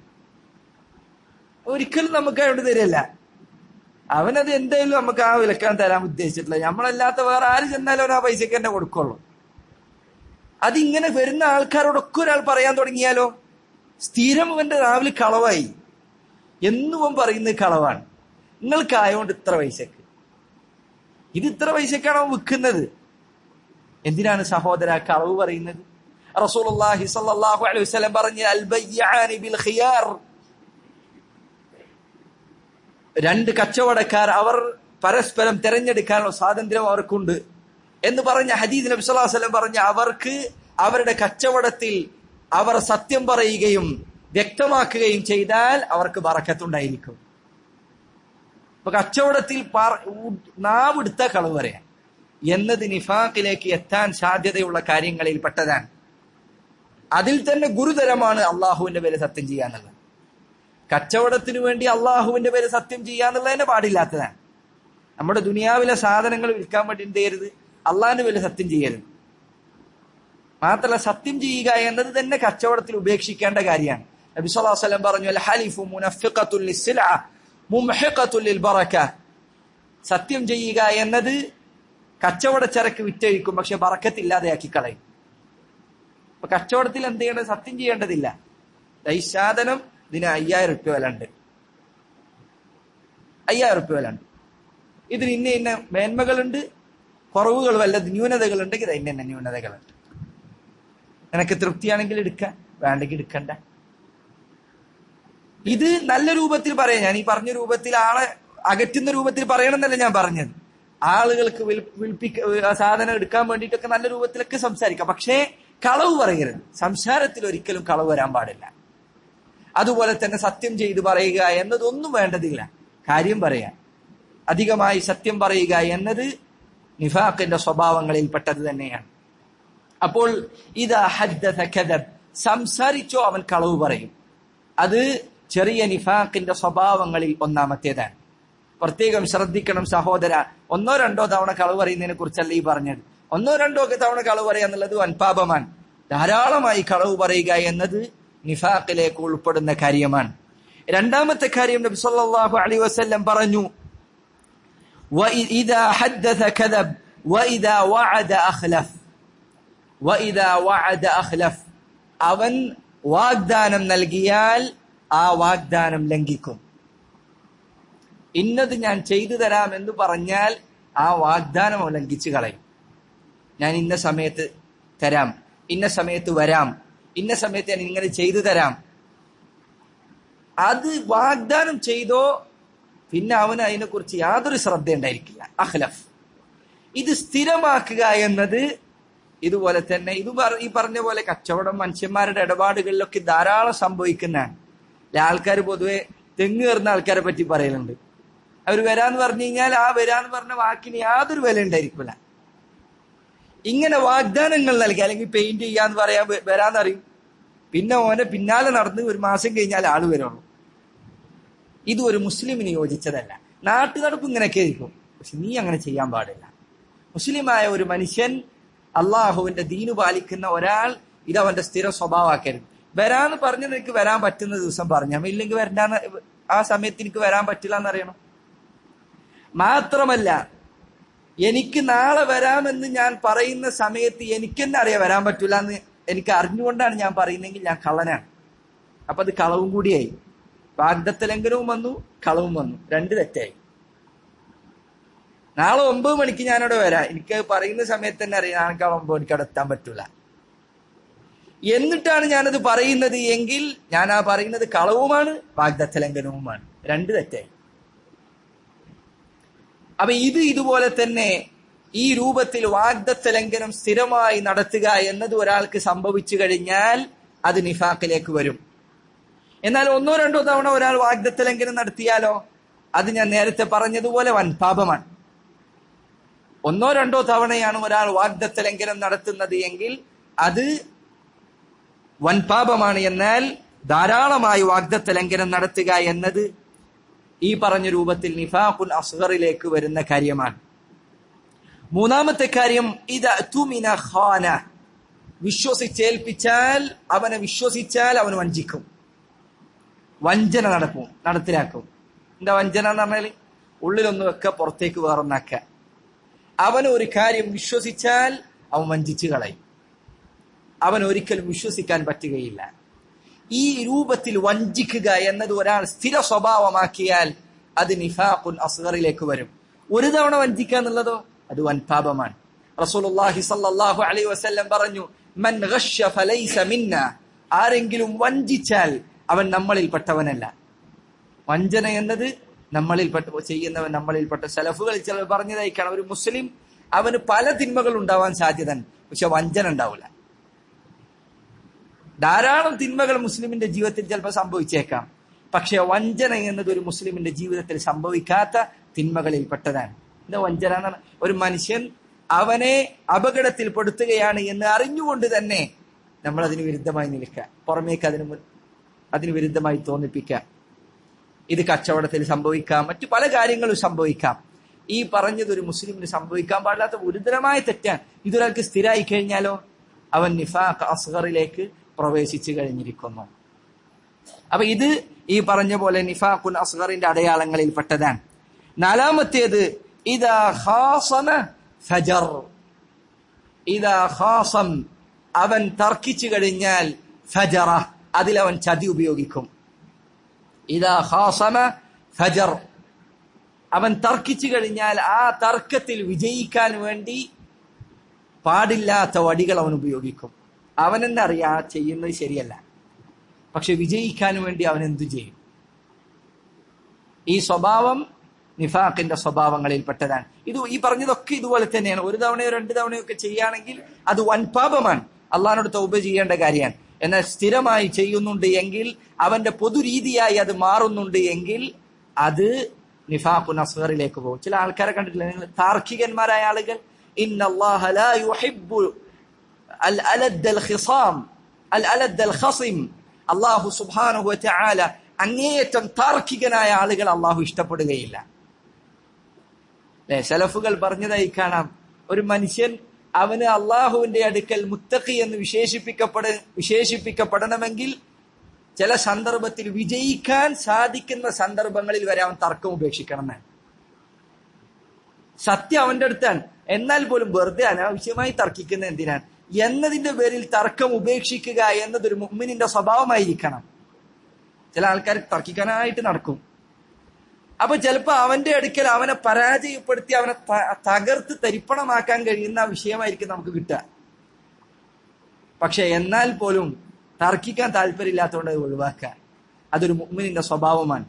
ഒരിക്കലും നമുക്ക് അയാളോട് തരില്ല അവനത് എന്തായാലും നമുക്ക് ആ വിലക്കാൻ തരാൻ ഉദ്ദേശിച്ചിട്ടില്ല നമ്മളല്ലാത്ത വേറെ ആര് ചെന്നാലും അവൻ ആ പൈസക്ക് തന്നെ കൊടുക്കുള്ളൂ അതിങ്ങനെ വരുന്ന ആൾക്കാരോടൊക്കെ ഒരാൾ പറയാൻ തുടങ്ങിയാലോ സ്ഥിരം ഇവന്റെ രാവിലെ കളവായി എന്നും അവൻ പറയുന്നത് കളവാണ് നിങ്ങൾക്കായോണ്ട് ഇത്ര പൈസക്ക് ഇത് ഇത്ര പൈസക്കാണ് അവൻ വിൽക്കുന്നത് എന്തിനാണ് സഹോദര കളവ് പറയുന്നത് റസൂലുള്ളാഹി സ്വല്ലല്ലാഹു അലൈഹി വസല്ലം പറഞ്ഞ അൽ ബയ്യാനി ബിൽ ഖിയാർ രണ്ട് കച്ചവടക്കാർ അവർ പരസ്പരം തിരഞ്ഞെടുക്കാനുള്ള സ്വാതന്ത്ര്യം അവർക്കുണ്ട് എന്ന് പറഞ്ഞ ഹദീദ് നബി സല്ലല്ലാഹു അലൈഹി വസല്ലം പറഞ്ഞ അവർക്ക് അവരുടെ കച്ചവടത്തിൽ അവർ സത്യം പറയുകയും വ്യക്തമാക്കുകയും ചെയ്താൽ അവർക്ക് ബറക്കത്തുണ്ടായിരിക്കും ഇപ്പൊ കച്ചവടത്തിൽ പാർ- ഉ- നാവെടുത്ത കളവ് പറയാം എന്നത് നിഫാഖിലേക്ക് എത്താൻ സാധ്യതയുള്ള കാര്യങ്ങളിൽ പെട്ടതാണ് അതിൽ തന്നെ ഗുരുതരമാണ് അള്ളാഹുവിന്റെ പേര് സത്യം ചെയ്യാന്നുള്ളത് കച്ചവടത്തിനു വേണ്ടി അള്ളാഹുവിന്റെ പേര് സത്യം ചെയ്യാന്നുള്ളതിന്റെ പാടില്ലാത്തതാണ് നമ്മുടെ ദുനിയാവിലെ സാധനങ്ങൾ വിൽക്കാൻ വേണ്ടി എന്ത് ചെയ്യരുത് അള്ളാഹിന്റെ പേര് സത്യം ചെയ്യരുത് മാത്രമല്ല സത്യം ചെയ്യുക എന്നത് തന്നെ കച്ചവടത്തിൽ ഉപേക്ഷിക്കേണ്ട കാര്യമാണ് നബി സല്ലല്ലാഹു അലൈഹി വസല്ലം പറഞ്ഞു അൽ ഹലിഫു മുനഫിഖത്തുൽ ലിസ്സലാ മുംഹിഖത്തുൽ ലിൽബറക സത്യം ചെയ്യുക എന്നത് കച്ചവട ചരക്ക് വിറ്റഴിക്കും പക്ഷെ ബറക്കത്തില്ലാതെയാക്കി കളയും അപ്പൊ കച്ചവടത്തിൽ എന്ത് ചെയ്യേണ്ടത് സത്യം ചെയ്യേണ്ടതില്ല ദാ ഈ സാധനം ഇതിന് അയ്യായിരം റുപ്യ വില ഉണ്ട് അയ്യായിരം റുപ്യ വില ഉണ്ട് ഇതിന് ഇന്ന ഇന്ന മേന്മകളുണ്ട് കുറവുകൾ വല്ലത് ന്യൂനതകൾ ഉണ്ടെങ്കിൽ ഇത് ഇന്ന ഇന്ന ന്യൂനതകളുണ്ട് നിനക്ക് തൃപ്തിയാണെങ്കിൽ എടുക്കാം വേണ്ടെങ്കിൽ എടുക്കണ്ട ഇത് നല്ല രൂപത്തിൽ പറയാം ഞാൻ ഈ പറഞ്ഞ രൂപത്തിൽ ആളെ അകറ്റുന്ന രൂപത്തിൽ പറയണമെന്നല്ല ഞാൻ പറഞ്ഞത് ആളുകൾക്ക് വിൽ- വിൽപ്പിക്ക ആ സാധനം എടുക്കാൻ വേണ്ടിയിട്ടൊക്കെ നല്ല രൂപത്തിലൊക്കെ സംസാരിക്കാം പക്ഷേ കളവ് പറയരുത് സംസാരത്തിൽ ഒരിക്കലും കളവ് വരാൻ പാടില്ല അതുപോലെ തന്നെ സത്യം ചെയ്ത് പറയുക എന്നതൊന്നും വേണ്ടതില്ല കാര്യം പറയാൻ അധികമായി സത്യം പറയുക എന്നത് നിഫാഖിന്റെ സ്വഭാവങ്ങളിൽപ്പെട്ടത് തന്നെയാണ് അപ്പോൾ ഇത് ഹദ്ദഥ കദബ് സംസാരിച്ചോ അവൻ കളവ് പറയും അത് ചെറിയ നിഫാഖിന്റെ സ്വഭാവങ്ങളിൽ ഒന്നാമത്തേതാണ് പ്രത്യേകം ശ്രദ്ധിക്കണം സഹോദര ഒന്നോ രണ്ടോ തവണ കളവ് പറയുന്നതിനെ കുറിച്ചല്ല ഈ പറഞ്ഞത് ഒന്നോ രണ്ടോ ഒക്കെ തവണ കളവ് പറയുക എന്നുള്ളത് വൻപാപമാണ് ധാരാളമായി കളവ് പറയുക എന്നത് നിഫാഖിലേക്ക് ഉൾപ്പെടുന്ന കാര്യമാണ് രണ്ടാമത്തെ കാര്യം നബി സല്ലല്ലാഹു അലൈഹി വസല്ലം പറഞ്ഞു وإذا حدث كذب وإذا وعد أخلف وإذا وعد أخلف അവൻ വാഗ്ദാനം നൽകിയാൽ ആ വാഗ്ദാനം ലംഘിക്കും ഇന്നത് ഞാൻ ചെയ്തു തരാം എന്ന് പറഞ്ഞാൽ ആ വാഗ്ദാനം അവൻ ലംഘിച്ചു കളയും ഞാൻ ഇന്ന സമയത്ത് തരാം ഇന്ന സമയത്ത് വരാം ഇന്ന സമയത്ത് ഞാൻ ഇങ്ങനെ ചെയ്തു തരാം അത് വാഗ്ദാനം ചെയ്തോ പിന്നെ അവന് അതിനെക്കുറിച്ച് യാതൊരു ശ്രദ്ധ ഉണ്ടായിരിക്കില്ല അഹ്ലഫ് ഇത് സ്ഥിരമാക്കുക എന്നത് ഇതുപോലെ തന്നെ ഇത് പറ- ഈ പറഞ്ഞ പോലെ കച്ചവടം മനുഷ്യന്മാരുടെ ഇടപാടുകളിലൊക്കെ ധാരാളം സംഭവിക്കുന്നതാണ് ആൾക്കാർ പൊതുവെ തെങ്ങ് കയറുന്ന ആൾക്കാരെ പറ്റി പറയലുണ്ട് അവർ വരാന്ന് പറഞ്ഞു കഴിഞ്ഞാൽ ആ വരാന്ന് പറഞ്ഞ വാക്കിന് യാതൊരു വില ഉണ്ടായിരിക്കില്ല ഇങ്ങനെ വാഗ്ദാനങ്ങൾ നൽകി അല്ലെങ്കിൽ പെയിന്റ് ചെയ്യാന്ന് പറയാൻ വ- വരാന്നറിയും പിന്നെ ഓനെ പിന്നാലെ നടന്ന് ഒരു മാസം കഴിഞ്ഞാൽ ആള് വരുള്ളൂ ഇത് ഒരു മുസ്ലിമിന് യോജിച്ചതല്ല നാട്ടു നടപ്പ് ഇങ്ങനെയൊക്കെ ആയിരിക്കും പക്ഷെ നീ അങ്ങനെ ചെയ്യാൻ പാടില്ല മുസ്ലിമായ ഒരു മനുഷ്യൻ അള്ളാഹുവിന്റെ ദീനു പാലിക്കുന്ന ഒരാൾ ഇത് അവന്റെ സ്ഥിര സ്വഭാവമാക്കരുത് വരാന്ന് പറഞ്ഞ നിനക്ക് വരാൻ പറ്റുന്ന ദിവസം പറഞ്ഞാൽ ഇല്ലെങ്കിൽ വരണ്ടാന്ന് ആ സമയത്ത് എനിക്ക് വരാൻ പറ്റില്ല എന്നറിയണം മാത്രമല്ല എനിക്ക് നാളെ വരാമെന്ന് ഞാൻ പറയുന്ന സമയത്ത് എനിക്ക് തന്നെ അറിയാം വരാൻ പറ്റൂല എന്ന് എനിക്ക് അറിഞ്ഞുകൊണ്ടാണ് ഞാൻ പറയുന്നതെങ്കിൽ ഞാൻ കള്ളനാണ് അപ്പൊ അത് കളവും കൂടിയായി വാഗ്ദത്തലംഘനവും വന്നു കളവും വന്നു രണ്ട് തെറ്റായി നാളെ ഒമ്പത് മണിക്ക് ഞാനവിടെ വരാം എനിക്ക് പറയുന്ന സമയത്ത് തന്നെ അറിയാം നാളെ ഒമ്പത് മണിക്ക് അവിടെ എത്താൻ പറ്റൂല എന്നിട്ടാണ് ഞാനത് പറയുന്നത് എങ്കിൽ ഞാൻ ആ പറയുന്നത് കളവുമാണ് വാഗ്ദത്തലംഘനവുമാണ് രണ്ട് തെറ്റായി അപ്പൊ ഇത് ഇതുപോലെ തന്നെ ഈ രൂപത്തിൽ വാഗ്ദത്ത ലംഘനം സ്ഥിരമായി നടത്തുക എന്നത് ഒരാൾക്ക് സംഭവിച്ചു കഴിഞ്ഞാൽ അത് നിഫാക്കിലേക്ക് വരും എന്നാൽ ഒന്നോ രണ്ടോ തവണ ഒരാൾ വാഗ്ദത്ത ലംഘനം നടത്തിയാലോ അത് ഞാൻ നേരത്തെ പറഞ്ഞതുപോലെ വൻ പാപമാണ് ഒന്നോ രണ്ടോ തവണയാണ് ഒരാൾ വാഗ്ദത്ത ലംഘനം നടത്തുന്നത് എങ്കിൽ അത് വൻ പാപമാണ് എന്നാൽ ധാരാളമായി വാഗ്ദത്ത ലംഘനം നടത്തുക എന്നത് ഈ പറഞ്ഞ രൂപത്തിൽ നിഫാഖുൻ അസ്ഗറിലേക്ക് വരുന്ന കാര്യമാണ് മൂന്നാമത്തെ കാര്യം ഇത് തുമിന ഖാന വിശ്വസിച്ചേൽപ്പിച്ചാൽ അവനെ വിശ്വസിച്ചാൽ അവൻ വഞ്ചിക്കും വഞ്ചന നടക്കും നടത്തിലാക്കും എന്താ വഞ്ചന എന്ന് പറഞ്ഞാൽ ഉള്ളിലൊന്നും വെക്ക പുറത്തേക്ക് വേറൊന്നാക്ക അവൻ ഒരു കാര്യം വിശ്വസിച്ചാൽ അവൻ വഞ്ചിച്ചു കളയും അവൻ ഒരിക്കലും വിശ്വസിക്കാൻ പറ്റുകയില്ല ഈ രൂപത്തിൽ വഞ്ചിക്കുക എന്നത് ഒരാൾ സ്ഥിര സ്വഭാവമാക്കിയാൽ അത് നിഫാഖുൻ അസ്ഗറിലേക്ക് വരും ഒരു തവണ വഞ്ചിക്കുക എന്നുള്ളതോ അത് വൻപാപമാണ് റസൂലുള്ളാഹി സല്ലല്ലാഹു അലൈഹി വസല്ലം പറഞ്ഞു മൻ ഗശ്ശ ഫലൈസ മിന്ന ആരെങ്കിലും വഞ്ചിച്ചാൽ അവൻ നമ്മളിൽപ്പെട്ടവനല്ല വഞ്ചന എന്നത് നമ്മളിൽപ്പെട്ട ചെയ്യുന്നവൻ നമ്മളിൽപ്പെട്ട സലഫുകൾ ചിലർ പറഞ്ഞതായിക്കാണ് ഒരു മുസ്ലിം അവന് പല തിന്മകൾ ഉണ്ടാവാൻ സാധ്യത പക്ഷെ വഞ്ചന ഉണ്ടാവില്ല ധാരാളം തിന്മകൾ മുസ്ലിമിന്റെ ജീവിതത്തിൽ ചിലപ്പോൾ സംഭവിച്ചേക്കാം പക്ഷെ വഞ്ചന എന്നത് ഒരു മുസ്ലിമിന്റെ ജീവിതത്തിൽ സംഭവിക്കാത്ത തിന്മകളിൽ പെട്ടതാണ് എന്താ വഞ്ചന എന്ന് പറഞ്ഞാൽ ഒരു മനുഷ്യൻ അവനെ അപകടത്തിൽപ്പെടുത്തുകയാണ് എന്ന് അറിഞ്ഞുകൊണ്ട് തന്നെ നമ്മൾ അതിന് വിരുദ്ധമായി നിൽക്കുക പുറമേക്ക് അതിന് മുൻ- അതിന് വിരുദ്ധമായി തോന്നിപ്പിക്കുക ഇത് കച്ചവടത്തിൽ സംഭവിക്കാം മറ്റു പല കാര്യങ്ങളും സംഭവിക്കാം ഈ പറഞ്ഞത് ഒരു മുസ്ലിമിന് സംഭവിക്കാൻ പാടില്ലാത്ത ഗുരുതരമായ തെറ്റാണ് ഇതൊരാൾക്ക് സ്ഥിരമായി കഴിഞ്ഞാലോ അവൻ നിഫാഖ് അസ്ഗറിലേക്ക് പ്രവേശിച്ചു കഴിഞ്ഞിരിക്കുന്നു അപ്പൊ ഇത് ഈ പറഞ്ഞ പോലെ നിഫാഖുൻ അസ്ഗറിന്റെ അടയാളങ്ങളിൽ പെട്ടതാണ് നാലാമത്തേത് ഇതാ ഖാസമ ഫജർ ഇതാ ഖാസം അവൻ തർക്കിച്ചു കഴിഞ്ഞാൽ ഫജറ അതിലവൻ ചതി ഉപയോഗിക്കും ഇതാ ഖാസമ ഫജർ അവൻ തർക്കിച്ചു കഴിഞ്ഞാൽ ആ തർക്കത്തിൽ വിജയിക്കാൻ വേണ്ടി പാടില്ലാത്ത വടികൾ അവൻ ഉപയോഗിക്കും അവനെന്നെ അറിയാ ചെയ്യുന്നത് ശരിയല്ല പക്ഷെ വിജയിക്കാൻ വേണ്ടി അവൻ എന്തു ചെയ്യും ഈ സ്വഭാവം നിഫാഖിന്റെ സ്വഭാവങ്ങളിൽ പെട്ടതാണ് ഇത് ഈ പറഞ്ഞതൊക്കെ ഇതുപോലെ തന്നെയാണ് ഒരു തവണയോ രണ്ട് തവണയോ ഒക്കെ ചെയ്യുകയാണെങ്കിൽ അത് വൻപാപമാണ് അള്ളഹാനോട് തൗബ ചെയ്യേണ്ട കാര്യമാണ് എന്നാൽ സ്ഥിരമായി ചെയ്യുന്നുണ്ട് എങ്കിൽ അവന്റെ പൊതുരീതിയായി അത് മാറുന്നുണ്ട് എങ്കിൽ അത് നിഫാഖുൻ അസ്ഗറിലേക്ക് പോകും ചില ആൾക്കാരെ കണ്ടിട്ടില്ല നിങ്ങൾ താർക്കികന്മാരായ ആളുകൾ ഇന്നല്ലാഹ ലാ യുഹിബ്ബു അൽ അലദ്ദൽ ഖിസാം അൽ അലദ്ദൽ ഖസിം അല്ലാഹു സുബ്ഹാനഹു വതആല അങ്ങേയറ്റം താർക്കികനായ ആളുകൾ അള്ളാഹു ഇഷ്ടപ്പെടുകയില്ല അല്ലെ സലഫുകൾ പറഞ്ഞതായി കാണാം ഒരു മനുഷ്യൻ അവന് അള്ളാഹുവിന്റെ അടുക്കൽ മുത്തഖി എന്ന് വിശേഷിപ്പിക്കപ്പെട വിശേഷിപ്പിക്കപ്പെടണമെങ്കിൽ ചില സന്ദർഭത്തിൽ വിജയിക്കാൻ സാധിക്കുന്ന സന്ദർഭങ്ങളിൽ വരെ അവൻ തർക്കം ഉപേക്ഷിക്കണം എന്നാണ് സത്യം അവന്റെ അടുത്താണ് എന്നാൽ പോലും വെറുതെ അനാവശ്യമായി തർക്കിക്കുന്ന എന്തിനാണ് എന്നതിന്റെ പേരിൽ തർക്കം ഉപേക്ഷിക്കുക എന്നതൊരു മുമ്മിനിന്റെ സ്വഭാവമായിരിക്കണം ചില ആൾക്കാർ തർക്കിക്കാനായിട്ട് നടക്കും അപ്പൊ ചിലപ്പോ അവന്റെ അടുക്കൽ അവനെ പരാജയപ്പെടുത്തി അവനെ ത- തകർത്ത് തരിപ്പണമാക്കാൻ കഴിയുന്ന വിഷയമായിരിക്കും നമുക്ക് കിട്ടുക പക്ഷെ എന്നാൽ പോലും തർക്കിക്കാൻ താല്പര്യമില്ലാത്തതുകൊണ്ട് അത് ഒഴിവാക്കുക അതൊരു മുഗ്മിനിന്റെ സ്വഭാവമാണ്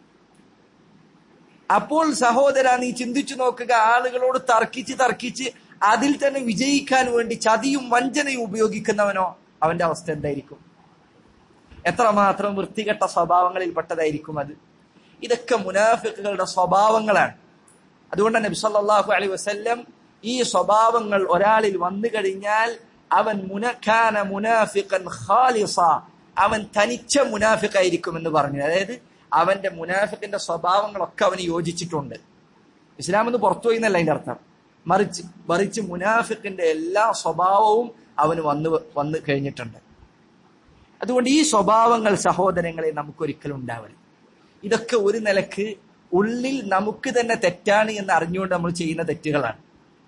അപ്പോൾ സഹോദര നീ ചിന്തിച്ചു നോക്കുക ആളുകളോട് തർക്കിച്ച് തർക്കിച്ച് അതിൽ തന്നെ വിജയിക്കാൻ വേണ്ടി ചതിയും വഞ്ചനയും ഉപയോഗിക്കുന്നവനോ അവന്റെ അവസ്ഥ എന്തായിരിക്കും എത്രമാത്രം വൃത്തികെട്ട സ്വഭാവങ്ങളിൽ പെട്ടതായിരിക്കും അത് ഇതൊക്കെ മുനാഫിക്കുകളുടെ സ്വഭാവങ്ങളാണ് അതുകൊണ്ട് നബി സല്ലല്ലാഹു അലൈഹി വസല്ലം ഈ സ്വഭാവങ്ങൾ ഒരാളിൽ വന്നു കഴിഞ്ഞാൽ അവൻ മുനഖാന മുനാഫിഖൻ ഖാലിസ അവൻ തനിച്ച മുനാഫിക്കായിരിക്കും എന്ന് പറഞ്ഞു അതായത് അവന്റെ മുനാഫിക്കിന്റെ സ്വഭാവങ്ങളൊക്കെ അവന് യോജിച്ചിട്ടുണ്ട് ഇസ്ലാം എന്ന് പുറത്തുപോയി എന്നല്ല അതിന്റെ അർത്ഥം മറിച്ച് മറിച്ച് മുനാഫിക്കിന്റെ എല്ലാ സ്വഭാവവും അവന് വന്ന് വന്ന് കഴിഞ്ഞിട്ടുണ്ട് അതുകൊണ്ട് ഈ സ്വഭാവങ്ങൾ സഹോദരങ്ങളെ നമുക്കൊരിക്കലും ഉണ്ടാവില്ല ഇതൊക്കെ ഒരു നിലക്ക് ഉള്ളിൽ നമുക്ക് തന്നെ തെറ്റാണ് എന്ന് അറിഞ്ഞുകൊണ്ട് നമ്മൾ ചെയ്യുന്ന തെറ്റുകളാണ്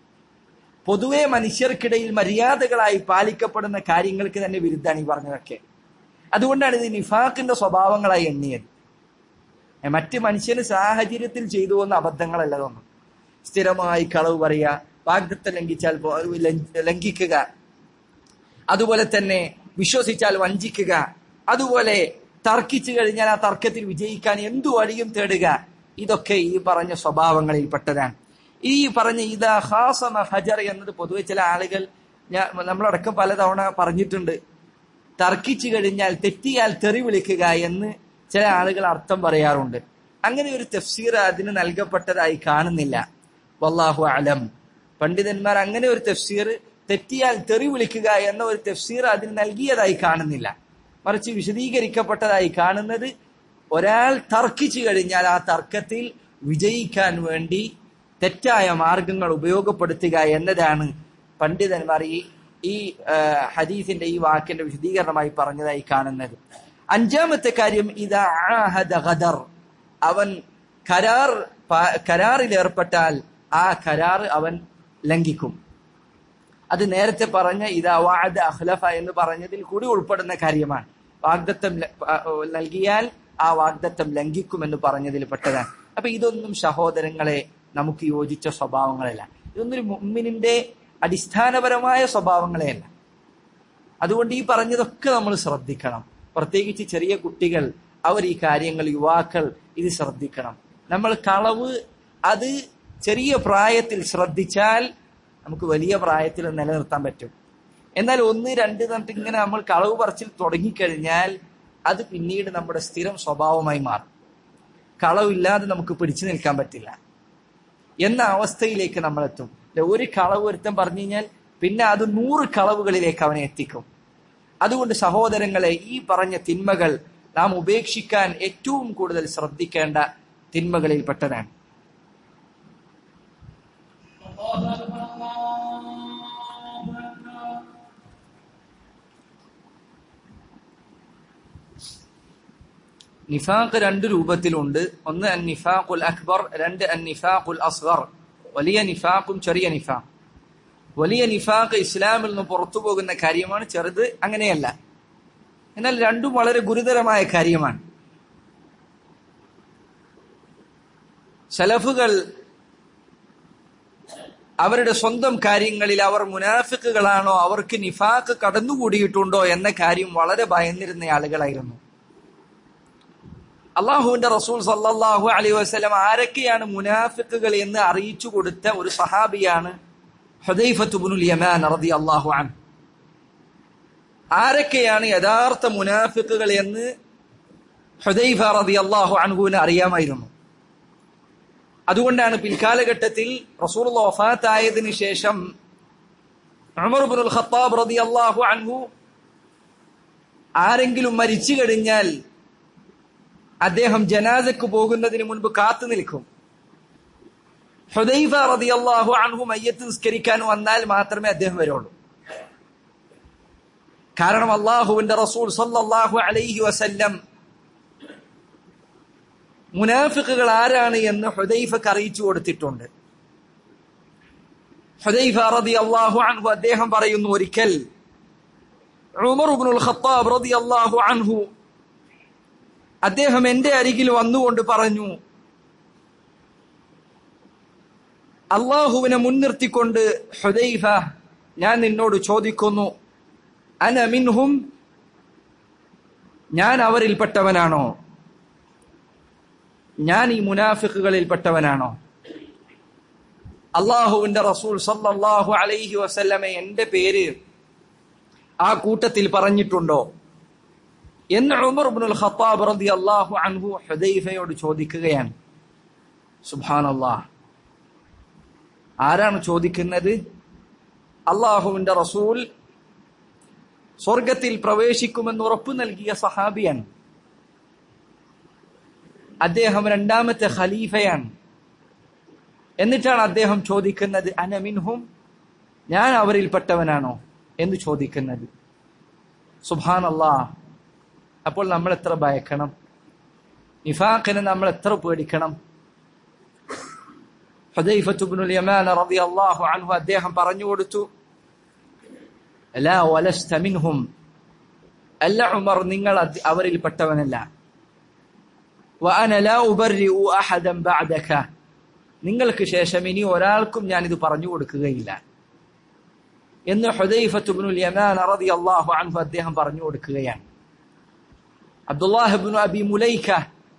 പൊതുവെ മനുഷ്യർക്കിടയിൽ മര്യാദകളായി പാലിക്കപ്പെടുന്ന കാര്യങ്ങൾക്ക് തന്നെ വിരുദ്ധാണ് ഈ പറഞ്ഞതൊക്കെ അതുകൊണ്ടാണ് ഇത് നിഫാഖിന്റെ സ്വഭാവങ്ങളായി എണ്ണിയത് മറ്റ് മനുഷ്യന് സാഹചര്യത്തിൽ ചെയ്തു പോകുന്ന അബദ്ധങ്ങളല്ല തോന്നും സ്ഥിരമായി കളവ് പറയുക വാഗ്ദത്തം ലംഘിച്ചാൽ ലംഘിക്കുക അതുപോലെ തന്നെ വിശ്വസിച്ചാൽ വഞ്ചിക്കുക അതുപോലെ തർക്കിച്ചു കഴിഞ്ഞാൽ ആ തർക്കത്തിൽ വിജയിക്കാൻ എന്തു വഴിയും തേടുക ഇതൊക്കെ ഈ പറഞ്ഞ സ്വഭാവങ്ങളിൽ പെട്ടതാണ് ഈ പറഞ്ഞ ഇതാ ഹാസമ ഹജർ എന്നത് പൊതുവെ ചില ആളുകൾ ഞാൻ നമ്മളടക്കം പലതവണ പറഞ്ഞിട്ടുണ്ട് തർക്കിച്ചു കഴിഞ്ഞാൽ തെറ്റിയാൽ തെറി വിളിക്കുക എന്ന് ചില ആളുകൾ അർത്ഥം പറയാറുണ്ട് അങ്ങനെ ഒരു തഫ്സീർ അതിന് നൽകപ്പെട്ടതായി കാണുന്നില്ല വല്ലാഹു അലം പണ്ഡിതന്മാർ അങ്ങനെ ഒരു തഫ്സീർ തെറ്റിയാൽ തെറി വിളിക്കുക എന്ന ഒരു തഫ്സീർ അതിന് നൽകിയതായി കാണുന്നില്ല മറിച്ച് വിശദീകരിക്കപ്പെട്ടതായി കാണുന്നത് ഒരാൾ തർക്കിച്ചു കഴിഞ്ഞാൽ ആ തർക്കത്തിൽ വിജയിക്കാൻ വേണ്ടി തെറ്റായ മാർഗങ്ങൾ ഉപയോഗപ്പെടുത്തുക എന്നതാണ് പണ്ഡിതന്മാർ ഈ ഈ ഹദീസിന്റെ ഈ വാക്കിന്റെ വിശദീകരണമായി പറഞ്ഞതായി കാണുന്നത് അഞ്ചാമത്തെ കാര്യം ഇതാ ഖദർ അവൻ കരാർ കരാറിൽ ഏർപ്പെട്ടാൽ ആ കരാർ അവൻ ലംഘിക്കും അത് നേരത്തെ പറഞ്ഞ ഇതാ വാദ അഖ്ലഫ എന്ന് പറഞ്ഞതിൽ കൂടി ഉൾപ്പെടുന്ന കാര്യമാണ് വാഗ്ദത്തം നൽകിയാൽ ആ വാഗ്ദത്തം ലംഘിക്കുമെന്ന് പറഞ്ഞതിൽ പെട്ടതാണ് അപ്പൊ ഇതൊന്നും സഹോദരങ്ങളെ നമുക്ക് യോജിച്ച സ്വഭാവങ്ങളല്ല ഇതൊന്നൊരു മുമ്മിനിന്റെ അടിസ്ഥാനപരമായ സ്വഭാവങ്ങളെയല്ല അതുകൊണ്ട് ഈ പറഞ്ഞതൊക്കെ നമ്മൾ ശ്രദ്ധിക്കണം പ്രത്യേകിച്ച് ചെറിയ കുട്ടികൾ അവർ ഈ കാര്യങ്ങൾ യുവാക്കൾ ഇത് ശ്രദ്ധിക്കണം നമ്മൾ കളവ് അത് ചെറിയ പ്രായത്തിൽ ശ്രദ്ധിച്ചാൽ നമുക്ക് വലിയ പ്രായത്തിൽ നിലനിർത്താൻ പറ്റും എന്നാൽ ഒന്ന് രണ്ട് എന്നിട്ട് ഇങ്ങനെ നമ്മൾ കളവ് പറച്ചിൽ തുടങ്ങിക്കഴിഞ്ഞാൽ അത് പിന്നീട് നമ്മുടെ സ്ഥിരം സ്വഭാവമായി മാറും കളവില്ലാതെ നമുക്ക് പിടിച്ചു നിൽക്കാൻ പറ്റില്ല എന്ന അവസ്ഥയിലേക്ക് നമ്മൾ എത്തും ഒരു കളവ് ഒരുത്തം പറഞ്ഞു കഴിഞ്ഞാൽ പിന്നെ അത് നൂറ് കളവുകളിലേക്ക് അവനെ എത്തിക്കും അതുകൊണ്ട് സഹോദരങ്ങളെ ഈ പറഞ്ഞ തിന്മകൾ നാം ഉപേക്ഷിക്കാൻ ഏറ്റവും കൂടുതൽ ശ്രദ്ധിക്കേണ്ട തിന്മകളിൽ പെട്ടതാണ് നിഫാഖ് രണ്ട് രൂപത്തിലുണ്ട് ഒന്ന് അൻ നിഫാഖുൽ അക്ബർ രണ്ട് അൻ നിഫാഖുൽ അസ്ഗർ വലിയ നിഫാഖും ചെറിയ നിഫാഖ് വലിയ നിഫാഖ് ഇസ്ലാമിൽ നിന്ന് പുറത്തു പോകുന്ന കാര്യമാണ് ചെറുത് അങ്ങനെയല്ല എന്നാൽ രണ്ടും വളരെ ഗുരുതരമായ കാര്യമാണ് സലഫുകൾ അവരുടെ സ്വന്തം കാര്യങ്ങളിൽ അവർ മുനാഫിക്കുകളാണോ അവർക്ക് നിഫാഖ് കടന്നുകൂടിയിട്ടുണ്ടോ എന്ന കാര്യം വളരെ ഭയന്നിരുന്ന ആളുകളായിരുന്നു അള്ളാഹുവിന്റെ റസൂൽ സല്ലാഹു അലൈഹി വസ്ലം ആരൊക്കെയാണ് മുനാഫിക്കുകൾ എന്ന് അറിയിച്ചു കൊടുത്ത ഒരു സഹാബിയാണ് ഹുദൈഫത്തുബുനുൽ യമാൻ റതി അള്ളാഹു അൻ ആരൊക്കെയാണ് യഥാർത്ഥ മുനാഫിക്കുകൾ എന്ന് ഹുദൈഫ റതി അള്ളാഹു അൻഹുവിന് അറിയാമായിരുന്നു അതുകൊണ്ടാണ് പിൽക്കാലഘട്ടത്തിൽ റസൂൽ വഫാത്തായതിനു ശേഷം ഉമർബുൽ ഖത്താബ് റതി അള്ളാഹു അൻഹു ആരെങ്കിലും മരിച്ചു കഴിഞ്ഞാൽ അദ്ദേഹം ജനാസക്ക് പോകുന്നതിന് മുൻപ് കാത്തു നിൽക്കും ഹുദൈഫ റതി അള്ളാഹു അൻഹു മയ്യത്ത് നിസ്കരിക്കാൻ വന്നാൽ മാത്രമേ അദ്ദേഹം വരുള്ളൂ കാരണം അള്ളാഹുവിന്റെ റസൂൽ സല്ലല്ലാഹു അലൈഹി വസല്ലം മുനാഫിക്കുകൾ ആരാണ് എന്ന് ഹുദൈഫക്ക് അറിയിച്ചു കൊടുത്തിട്ടുണ്ട് ഹുദൈഫ റതി അള്ളാഹു അൻഹു അദ്ദേഹം പറയുന്നു ഒരിക്കൽ ഉമർ ഇബ്നുൽ ഖത്താബ് റതി അള്ളാഹു അൻഹു അദ്ദേഹം എന്റെ അരികിൽ വന്നുകൊണ്ട് പറഞ്ഞു അള്ളാഹുവിനെ മുൻനിർത്തിക്കൊണ്ട് ഹുദൈഫ ഞാൻ നിന്നോട് ചോദിക്കുന്നു അന മിൻഹും ഞാൻ അവരിൽപ്പെട്ടവനാണോ ഞാൻ ഈ മുനാഫിക്കുകളിൽപ്പെട്ടവനാണോ അള്ളാഹുവിന്റെ റസൂൽ സല്ലല്ലാഹു അലൈഹി വസല്ലമെ എന്റെ പേര് ആ കൂട്ടത്തിൽ പറഞ്ഞിട്ടുണ്ടോ എന്ന് ഉമർ ഇബ്നുൽ ഖത്താബ് റളിയല്ലാഹു അൻഹു ഹുദൈഫയോട് ചോദിക്കുകയാണ് സുബ്ഹാനല്ലാഹ് ആരാണ് ചോദിക്കുന്നത് അള്ളാഹുവിന്റെ റസൂൽ സ്വർഗത്തിൽ പ്രവേശിക്കുമെന്ന് ഉറപ്പു നൽകിയ സഹാബിയാണ് അദ്ദേഹം രണ്ടാമത്തെ ഖലീഫയാണ് എന്നിട്ടാണ് അദ്ദേഹം ചോദിക്കുന്നത് അനമിൻഹും ഞാൻ അവരിൽപ്പെട്ടവനാണോ എന്ന് ചോദിക്കുന്നത് സുബാൻ അല്ലാ അപ്പോൾ നമ്മൾ എത്ര ഭയക്കണം നിഫാഖിനെ നമ്മൾ എത്ര പേടിക്കണം ഹുദൈഫത്തുബ്നുൽ യമാൻ റളിയല്ലാഹു അൻഹു അദ്ദേഹം പറഞ്ഞു കൊടുത്തു ലാ വലസ്ത മിൻഹും അല്ല ഉമർ നിങ്ങൾ അത് അവരിൽപ്പെട്ടവനല്ല വഅന ലാ ഉബർരിഉ അഹദൻ ബഅദക നിങ്ങൾക്ക് ശേഷം ഇനി ഒരാൾക്കും ഞാൻ ഇത് പറഞ്ഞു കൊടുക്കുകയില്ല എന്ന് ഹുദൈഫത്തുബ്നുൽ യമാൻ റളിയല്ലാഹു അൻഹു അദ്ദേഹം പറഞ്ഞു കൊടുക്കുകയാണ് അബ്ദുല്ലാഹ് ഇബ്നു അബി മുലൈക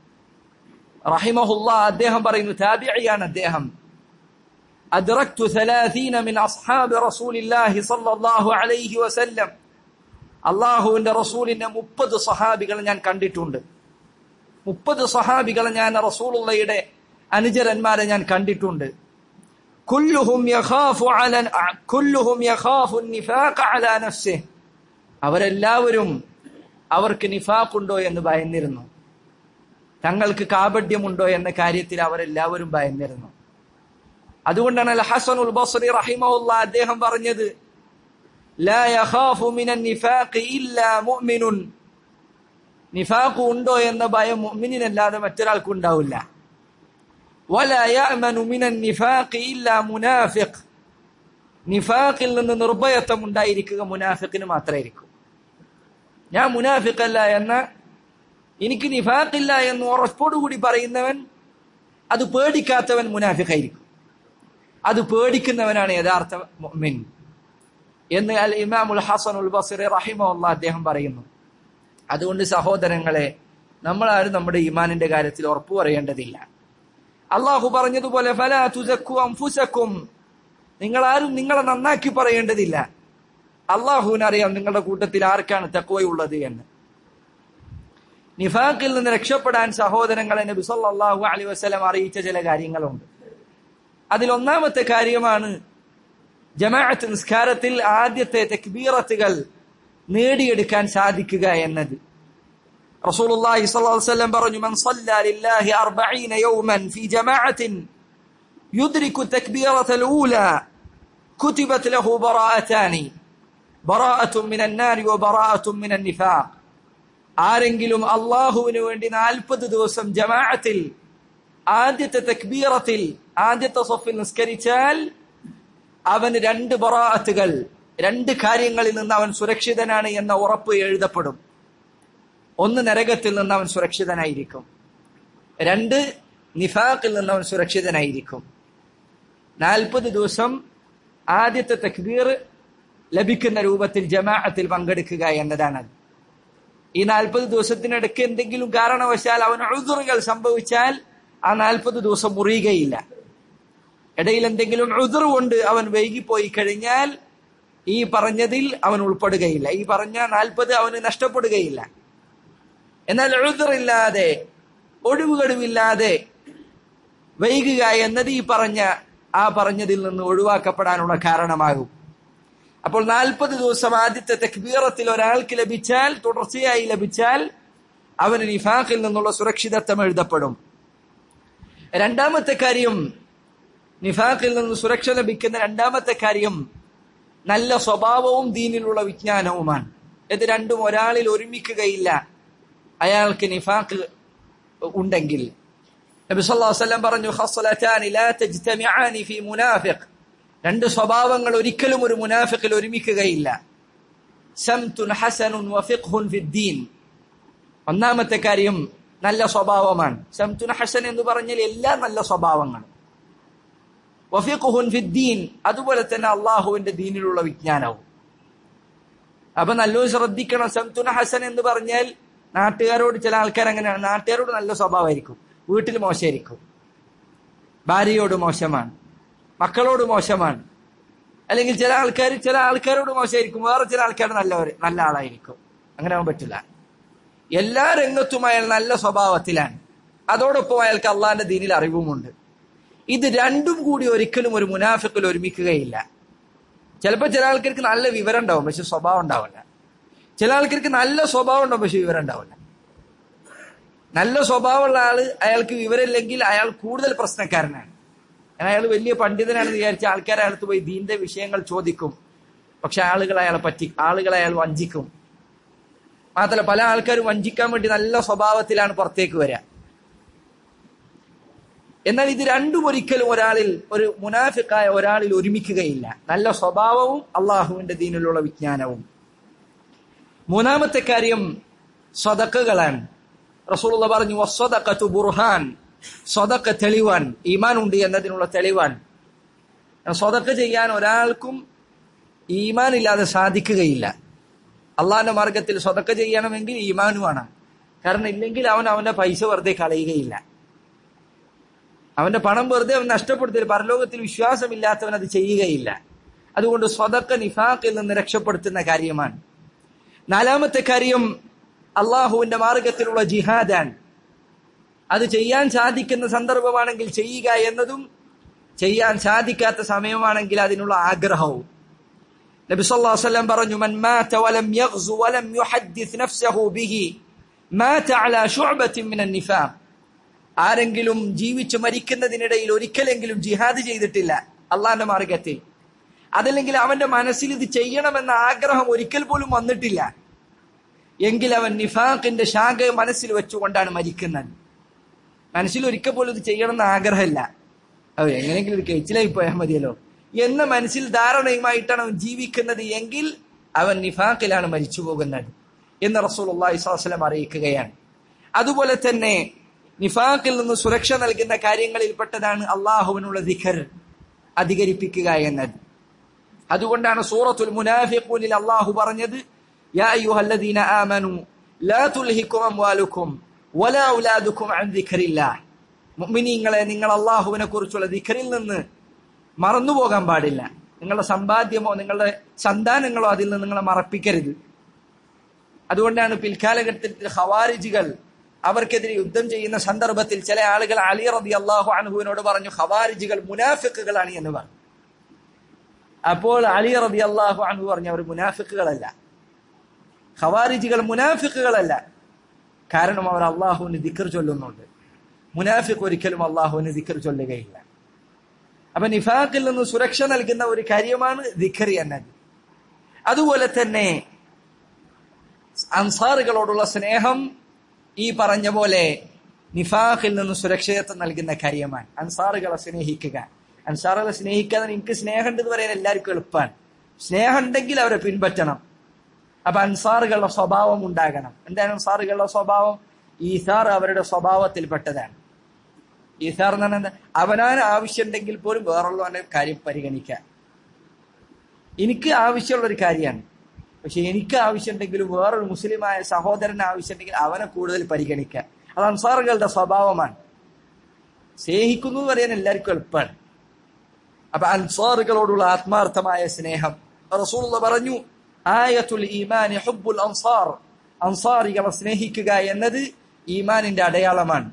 റഹിമഹുല്ലാ അദ്ദേഹം പറയുന്നു താബിഇയാണ് അദ്ദേഹം أدركت ثلاثين من أصحاب رسول الله صلى الله عليه وسلم അള്ളാഹുവിന്റെ റസൂലിന്റെ മുപ്പത് സഹാബികളെ ഞാൻ കണ്ടിട്ടുണ്ട് മുപ്പത് സഹാബികളെ ഞാൻ റസൂലുള്ളയുടെ അനുചരന്മാരെ ഞാൻ കണ്ടിട്ടുണ്ട് കുല്ലുഹും യഖാഫു അല കുല്ലുഹും യഖാഫു നിഫാഖ അലാ നഫ്സിഹി അവരെല്ലാവരും അവർക്ക് നിഫാഖുണ്ടോ എന്ന് ഭയന്നിരുന്നു തങ്ങൾക്ക് കാപഡ്യമുണ്ടോ എന്ന കാര്യത്തിൽ അവരെല്ലാവരും ഭയന്നിരുന്നു അതുകൊണ്ടാണ് അൽ ഹസനുൽ ബസ്രി റഹിമഹുല്ല അദ്ദേഹം പറഞ്ഞത് ലാ യഖാഫു മിനൻ നിഫാഖി ഇല്ലാ മുഅ്മിനുൻ നിഫാഖ് ഉണ്ടോ എന്ന ഭയം മുഅ്മിനിനല്ലാതെ മറ്റൊരാൾക്കും ഉണ്ടാവില്ല വലാ യഅമനു മിനൻ നിഫാഖി ഇല്ലാ മുനാഫിഖ് നിഫാഖിൽ നിന്ന് നിർഭയത്വം ഉണ്ടായിരിക്കുക മുനാഫിഖിന് മാത്രമായിരിക്കും ഞാൻ മുനാഫിഖല്ല എന്ന എനിക്ക് നിഫാഖില്ല എന്ന് ഉറപ്പോടുകൂടി പറയുന്നവൻ അത് പേടിക്കാത്തവൻ മുനാഫിഖായിരിക്കും അത് പേടിക്കുന്നവനാണ് യഥാർത്ഥ മുഅ്മിൻ എന്ന് അൽ ഇമാമുൽ ഹസനുൽ ബസറി റഹിമഹുല്ല അദ്ദേഹം പറയുന്നു അതുകൊണ്ട് സഹോദരങ്ങളെ നമ്മൾ ആരും നമ്മുടെ ഈമാനിന്റെ കാര്യത്തിൽ ഉറപ്പു പറയേണ്ടതില്ല അള്ളാഹു പറഞ്ഞതുപോലെ ഫലാ തുസക്കു അംഫുസക്കും നിങ്ങൾ ആരും നിങ്ങളെ നന്നാക്കി പറയേണ്ടതില്ല അള്ളാഹുവിനറിയാം നിങ്ങളുടെ കൂട്ടത്തിൽ ആർക്കാണ് തക്വയുള്ളത് എന്ന് നിഫാഖിൽ നിന്ന് രക്ഷപ്പെടാൻ സഹോദരങ്ങളെ നബി സല്ലല്ലാഹു അലൈഹി വസല്ലം അറിയിച്ച ചില കാര്യങ്ങളുണ്ട് അതിൽ ഒന്നാമത്തെ കാര്യമാണ് ജമാഅത്ത് നിസ്കാരത്തിൽ ആദ്യത്തെ തക്ബീറത്തുകൾ നേടിയെടുക്കാൻ സാധിക്കുക എന്നത് റസൂലുള്ളാഹി സ്വല്ലല്ലാഹു അലൈഹി വസല്ലം പറഞ്ഞു മൻ സല്ല ലില്ലാഹി 40 യൗമൻ ഫീ ജമാഅത്തിൻ യുദ്രികു തക്ബീറത്തുൽ ഊല കുതിബത് ലഹു ബറാഅതാനി ബറാഅത്തുൻ മിനൻ നാരി വബറാഅത്തുൻ മിനൻ നിഫാഖ് ആരെങ്കിലും അള്ളാഹുവിന് വേണ്ടി നാൽപ്പത് ദിവസം ജമാഅത്തിൽ ആദ്യത്തെ തക്ബീറത്തിൽ ആദ്യത്തെ സൊഫിൽ നിസ്കരിച്ചാൽ അവന് രണ്ട് ബറാഅത്തുകൾ രണ്ട് കാര്യങ്ങളിൽ നിന്ന് അവൻ സുരക്ഷിതനാണ് എന്ന ഉറപ്പ് എഴുതപ്പെടും ഒന്ന് നരകത്തിൽ നിന്ന് അവൻ സുരക്ഷിതനായിരിക്കും രണ്ട് നിഫാഖിൽ നിന്ന് അവൻ സുരക്ഷിതനായിരിക്കും നാൽപ്പത് ദിവസം ആദ്യത്തെ തക്ബീർ ലഭിക്കുന്ന രൂപത്തിൽ ജമാഅത്തിൽ പങ്കെടുക്കുക എന്നതാണ് ഈ നാൽപ്പത് ദിവസത്തിനിടയ്ക്ക് എന്തെങ്കിലും കാരണവശാൽ അവന് ഉദുറുകൾ സംഭവിച്ചാൽ ആ നാൽപ്പത് ദിവസം മുറിയുകയില്ല ഇടയിൽ എന്തെങ്കിലും ഉദുർ കൊണ്ട് അവൻ വൈകിപ്പോയി കഴിഞ്ഞാൽ ഈ പറഞ്ഞതിൽ അവൻ ഉൾപ്പെടുകയില്ല ഈ പറഞ്ഞ നാൽപ്പത് അവന് നഷ്ടപ്പെടുകയില്ല എന്നാൽ ഉദുറില്ലാതെ ഒഴിവുകഴിവില്ലാതെ വൈകുക എന്നത് ഈ പറഞ്ഞ ആ പറഞ്ഞതിൽ നിന്ന് ഒഴിവാക്കപ്പെടാനുള്ള കാരണമാകും അപ്പോൾ നാൽപ്പത് ദിവസം ആദ്യത്തെ തെക്ബീറത്തിൽ ഒരാൾക്ക് ലഭിച്ചാൽ തുടർച്ചയായി ലഭിച്ചാൽ അവന് നിഫാഖിൽ നിന്നുള്ള സുരക്ഷിതത്വം എഴുതപ്പെടും രണ്ടാമത്തെ കാര്യം നിഫാഖിൽ നിന്ന് സുരക്ഷ ലഭിക്കുന്ന രണ്ടാമത്തെ കാര്യം നല്ല സ്വഭാവവും ദീനിലുള്ള വിജ്ഞാനവുമാണ് ഇത് രണ്ടും ഒരാളിൽ ഒരുമിക്കുകയില്ല അയാൾക്ക് നിഫാഖ് ഉണ്ടെങ്കിൽ നബി സല്ലല്ലാഹു അലൈഹി വസല്ലം പറഞ്ഞു ഖസ്ലതാനി ലാ തജ്തമിആനി ഫീ മുനാഫിഖ് രണ്ട് സ്വഭാവങ്ങൾ ഒരിക്കലും ഒരു മുനാഫിഖിൽ ഒരുമിക്കുകയില്ല സംതുൻ ഹസനുൻ വഫിഖ്ഹുൻ ഫിദ്ദീൻ ഒന്നാമത്തെ കാര്യം നല്ല സ്വഭാവമാണ് സംതുൻ ഹസൻ എന്ന് പറഞ്ഞാൽ എല്ലാ നല്ല സ്വഭാവങ്ങളും വഫിഖുഹുൻ ഫിദ്ദീൻ അതുപോലെ തന്നെ അള്ളാഹുവിന്റെ ദീനിലുള്ള വിജ്ഞാനവും അപ്പൊ നല്ലോ ശ്രദ്ധിക്കണം സംതുന ഹസൻ എന്ന് പറഞ്ഞാൽ നാട്ടുകാരോട് ചില ആൾക്കാർ അങ്ങനെയാണ് നാട്ടുകാരോട് നല്ല സ്വഭാവമായിരിക്കും വീട്ടിൽ മോശമായിരിക്കും ഭാര്യയോട് മോശമാണ് മക്കളോട് മോശമാണ് അല്ലെങ്കിൽ ചില ആൾക്കാർ ചില ആൾക്കാരോട് മോശമായിരിക്കും വേറെ ചില ആൾക്കാർ നല്ലവർ നല്ല ആളായിരിക്കും അങ്ങനെ ആവാൻ പറ്റില്ല എല്ലാ രംഗത്തും അയാൾ നല്ല സ്വഭാവത്തിലാണ് അതോടൊപ്പം അയാൾക്ക് അള്ളാന്റെ ദീനിൽ അറിവുമുണ്ട് ഇത് രണ്ടും കൂടി ഒരിക്കലും ഒരു മുനാഫിക്കിൽ ഒരുമിക്കുകയില്ല ചിലപ്പോൾ ചില ആൾക്കാർക്ക് നല്ല വിവരം ഉണ്ടാവും പക്ഷെ സ്വഭാവം ഉണ്ടാവില്ല ചില ആൾക്കാർക്ക് നല്ല സ്വഭാവം ഉണ്ടാവും പക്ഷെ വിവരം ഉണ്ടാവില്ല നല്ല സ്വഭാവമുള്ള ആള് അയാൾക്ക് വിവരമില്ലെങ്കിൽ അയാൾ കൂടുതൽ പ്രശ്നക്കാരനാണ് കാരണം അയാൾ വലിയ പണ്ഡിതനാണെന്ന് വിചാരിച്ച ആൾക്കാരെ അടുത്ത് പോയി ദീന്റെ വിഷയങ്ങൾ ചോദിക്കും പക്ഷെ ആളുകൾ അയാളെ പറ്റി ആളുകൾ അയാൾ വഞ്ചിക്കും മാത്രമല്ല പല ആൾക്കാരും വഞ്ചിക്കാൻ വേണ്ടി നല്ല സ്വഭാവത്തിലാണ് പുറത്തേക്ക് വരിക എന്നാൽ ഇത് രണ്ടും ഒരിക്കലും ഒരാളിൽ ഒരു മുനാഫിക്കായ ഒരാളിൽ ഒരുമിക്കുകയില്ല നല്ല സ്വഭാവവും അള്ളാഹുവിന്റെ ദീനിലുള്ള വിജ്ഞാനവും മൂന്നാമത്തെ കാര്യം സ്വതക്കുകളാണ് റസൂലുള്ള പറഞ്ഞു വസ്വതക്കത്തു ബുർഹാൻ സ്വതക്ക തെളിവാൻ ഈമാൻ ഉണ്ട് എന്നതിനുള്ള തെളിവാൻ സ്വതക്ക ചെയ്യാൻ ഒരാൾക്കും ഈമാൻ ഇല്ലാതെ സാധിക്കുകയില്ല അള്ളാന്റെ മാർഗത്തിൽ സ്വതക്ക ചെയ്യണമെങ്കിൽ ഈമാനുമാണ് കാരണം ഇല്ലെങ്കിൽ അവൻ അവന്റെ പൈസ വെറുതെ കളയുകയില്ല അവന്റെ പണം വെറുതെ അവൻ നഷ്ടപ്പെടുത്തില്ല പരലോകത്തിൽ വിശ്വാസമില്ലാത്തവൻ അത് ചെയ്യുകയില്ല അതുകൊണ്ട് സ്വതക്ക നിഫാഖിൽ നിന്ന് രക്ഷപ്പെടുത്തുന്ന കാര്യമാണ് നാലാമത്തെ കാര്യം അള്ളാഹുവിന്റെ മാർഗത്തിലുള്ള ജിഹാദാണ് അത് ചെയ്യാൻ സാധിക്കുന്ന സന്ദർഭമാണെങ്കിൽ ചെയ്യുക എന്നതും ചെയ്യാൻ സാധിക്കാത്ത സമയമാണെങ്കിൽ അതിനുള്ള ആഗ്രഹവും നബി സല്ലല്ലാഹു അലൈഹി വസല്ലം പറഞ്ഞു മൻ മാത വലം യഗ്സു വലം യുഹദ്ദിസ് നഫ്സഹു ബിഹി മാത അലാ ശുഅബത്തിൻ മിനൻ നിഫാഖ് ആരെങ്കിലും ജീവിച്ചു മരിക്കുന്നതിനിടയിൽ ഒരിക്കലെങ്കിലും ജിഹാദ് ചെയ്തിട്ടില്ല അള്ളാന്റെ മാർഗത്തിൽ അതല്ലെങ്കിൽ അവന്റെ മനസ്സിൽ ഇത് ചെയ്യണമെന്ന ആഗ്രഹം ഒരിക്കൽ പോലും വന്നിട്ടില്ല എങ്കിൽ അവൻ നിഫാഖിന്റെ ശാഖ മനസ്സിൽ വെച്ചുകൊണ്ടാണ് മരിക്കുന്നത് മനസ്സിൽ ഒരിക്കൽ പോലും ഇത് ചെയ്യണമെന്ന് ആഗ്രഹമില്ല അത് എങ്ങനെയെങ്കിലും ഒരു കഴിച്ചിലായി പോയാൽ മതിയല്ലോ എന്ന മനസ്സിൽ ധാരണയുമായിട്ടാണ് അവൻ ജീവിക്കുന്നത് എങ്കിൽ അവൻ നിഫാഖിലാണ് മരിച്ചു പോകുന്നത് എന്ന് റസൂൽ അള്ളാഹിസ്വലം അറിയിക്കുകയാണ് അതുപോലെ തന്നെ നിഫാഖിൽ നിന്ന് സുരക്ഷ നൽകുന്ന കാര്യങ്ങളിൽപ്പെട്ടതാണ് അള്ളാഹുവിനുള്ള ദിഖർ അധികരിപ്പിക്കുക എന്നത് അതുകൊണ്ടാണ് സൂറത്തുൽ മുനാഫിഖൂനിൽ അള്ളാഹു പറഞ്ഞത് യാ അയ്യുഹല്ലദീന ആമനു ലാ തുൽഹിക്കും അംവാലുക്കും വലാ ഔലാദുക്കും അൻ ദിക്റില്ലാഹ് മുഅ്മിനീങ്ങളെ നിങ്ങൾ അള്ളാഹുവിനെ കുറിച്ചുള്ള ദിക്റിൽ നിന്ന് മറന്നുപോകാൻ പാടില്ല നിങ്ങളുടെ സമ്പാദ്യമോ നിങ്ങളുടെ സന്താനങ്ങളോ അതിൽ നിന്ന് നിങ്ങളെ മറപ്പിക്കരുത് അതുകൊണ്ടാണ് പിൽക്കാലഘട്ടത്തിൽ ഖവാരിജികൾ അവർക്കെതിരെ യുദ്ധം ചെയ്യുന്ന സന്ദർഭത്തിൽ ചില ആളുകൾ അലി റബി അള്ളാഹു അനുഹുവിനോട് പറഞ്ഞു ഖവാരിജികൾ മുനാഫിക്കുകളാണ് എന്ന് പറഞ്ഞു അപ്പോൾ അലി റബി അള്ളാഹു അൻഹു പറഞ്ഞു അവർ മുനാഫിക്കുകളല്ല ഖവാരിജികൾ മുനാഫിക്കുകളല്ല കാരണം അവർ അള്ളാഹുവിന് ദിക്കർ ചൊല്ലുന്നുണ്ട് മുനാഫിഖ് ഒരിക്കലും അള്ളാഹുവിന് ദിക്കർ ചൊല്ലുകയില്ല അപ്പൊ നിഫാഖിൽ നിന്ന് സുരക്ഷ നൽകുന്ന ഒരു കാര്യമാണ് ദിഖർ എന്നത് അതുപോലെ തന്നെ അൻസാറുകളോടുള്ള സ്നേഹം ഈ പറഞ്ഞ പോലെ നിഫാഖിൽ നിന്ന് സുരക്ഷിതത്വം നൽകുന്ന കാര്യമാണ് അൻസാറുകളെ സ്നേഹിക്കുക അൻസാറുകളെ സ്നേഹിക്കാതെ എനിക്ക് സ്നേഹമുണ്ടെന്ന് പറയാൻ എല്ലാവർക്കും എളുപ്പമാണ് സ്നേഹം ഉണ്ടെങ്കിൽ അവരെ പിൻപറ്റണം അപ്പൊ അൻസാറുകളുടെ സ്വഭാവം ഉണ്ടാകണം എന്താണ് അൻസാറുകളുടെ സ്വഭാവം ഈസാർ അവരുടെ സ്വഭാവത്തിൽപ്പെട്ടതാണ് ഈസാർ എന്ന് പറഞ്ഞാൽ അവനാൻ ആവശ്യമുണ്ടെങ്കിൽ പോലും വേറുള്ളവന്റെ കാര്യം പരിഗണിക്കാൻ എനിക്ക് ആവശ്യമുള്ള ഒരു കാര്യമാണ് പക്ഷെ എനിക്ക് ആവശ്യമുണ്ടെങ്കിലും വേറൊരു മുസ്ലിമായ സഹോദരന് ആവശ്യമുണ്ടെങ്കിൽ അവനെ കൂടുതൽ പരിഗണിക്കുക അത് അൻസാറുകളുടെ സ്വഭാവമാണ് സ്നേഹിക്കുന്നു എന്ന് പറയാൻ എല്ലാവർക്കും എളുപ്പമാണ് അപ്പൊ അൻസാറുകളോടുള്ള ആത്മാർത്ഥമായ സ്നേഹം റസൂൽ പറഞ്ഞു ആയത്തുൽ ഈമാൻ ഹുബുൽ അൻസാർ അൻസാറികളെ സ്നേഹിക്കുക എന്നത് ഈമാനിന്റെ അടയാളമാണ്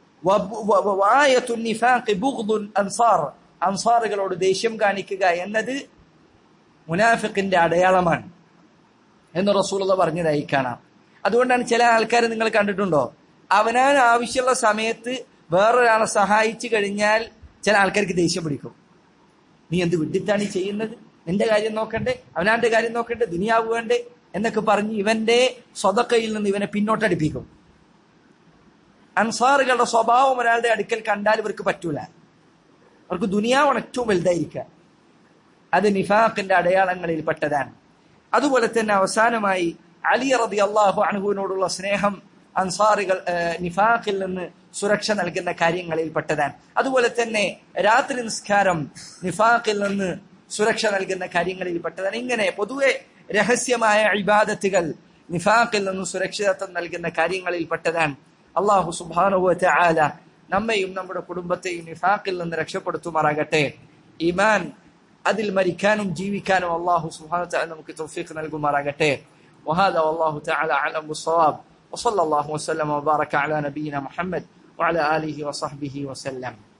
ആയത്തുൽ നിഫാഖ് ബുഗ്ദുൽ അൻസാർ അൻസാറുകളോട് ദേഷ്യം കാണിക്കുക എന്നത് മുനാഫിഖിന്റെ അടയാളമാണ് എന്ന് റസൂലത പറഞ്ഞതായി കാണാം അതുകൊണ്ടാണ് ചില ആൾക്കാരെ നിങ്ങൾ കണ്ടിട്ടുണ്ടോ അവനാൻ ആവശ്യമുള്ള സമയത്ത് വേറൊരാളെ സഹായിച്ചു കഴിഞ്ഞാൽ ചില ആൾക്കാർക്ക് ദേഷ്യം പിടിക്കും നീ എന്ത് വിഡിത്താണ് ഈ ചെയ്യുന്നത് നിന്റെ കാര്യം നോക്കണ്ടേ അവനാന്റെ കാര്യം നോക്കണ്ടേ ദുനിയാവ് വേണ്ടേ എന്നൊക്കെ പറഞ്ഞ് ഇവന്റെ സ്വതക്കയിൽ നിന്ന് ഇവനെ പിന്നോട്ടടിപ്പിക്കും അൻസാറുകളുടെ സ്വഭാവം ഒരാളുടെ അടുക്കൽ കണ്ടാൽ ഇവർക്ക് പറ്റൂല അവർക്ക് ദുനിയാവാണ് ഏറ്റവും വലുതായിരിക്കുക അത് നിഫാഖിന്റെ അടയാളങ്ങളിൽ പെട്ടതാണ് അതുപോലെ തന്നെ അവസാനമായി അലി റബി അള്ളാഹു അണുവിനോടുള്ള സ്നേഹം അൻസാറുകൾ നിഫാഖിൽ നിന്ന് സുരക്ഷ നൽകുന്ന കാര്യങ്ങളിൽ പെട്ടതാണ് അതുപോലെ തന്നെ രാത്രി നിസ്കാരം നിഫാഖിൽ നിന്ന് സുരക്ഷ നൽകുന്ന കാര്യങ്ങളിൽ പെട്ടതാണ് ഇങ്ങനെ പൊതുവെ രഹസ്യമായ ഇബാദത്തുകൾ നിഫാഖിൽ നിന്ന് സുരക്ഷിതത്വം നൽകുന്ന കാര്യങ്ങളിൽ പെട്ടതാണ് അള്ളാഹു സുബാനുവത്തെ ആല നമ്മയും നമ്മുടെ കുടുംബത്തെയും നിഫാഖിൽ നിന്ന് രക്ഷപ്പെടുത്തുമാറാകട്ടെ ഇമാൻ അതിൽ മരിക്കാനും ജീവിക്കാനും അള്ളാഹു സുബാന നമുക്ക് തൗഫീഖ് നൽകുമാറാകട്ടെ وهذا والله تعالى أعلم بالصواب وصلى الله وسلم وبارك على نبينا محمد وعلى آله وصحبه وسلم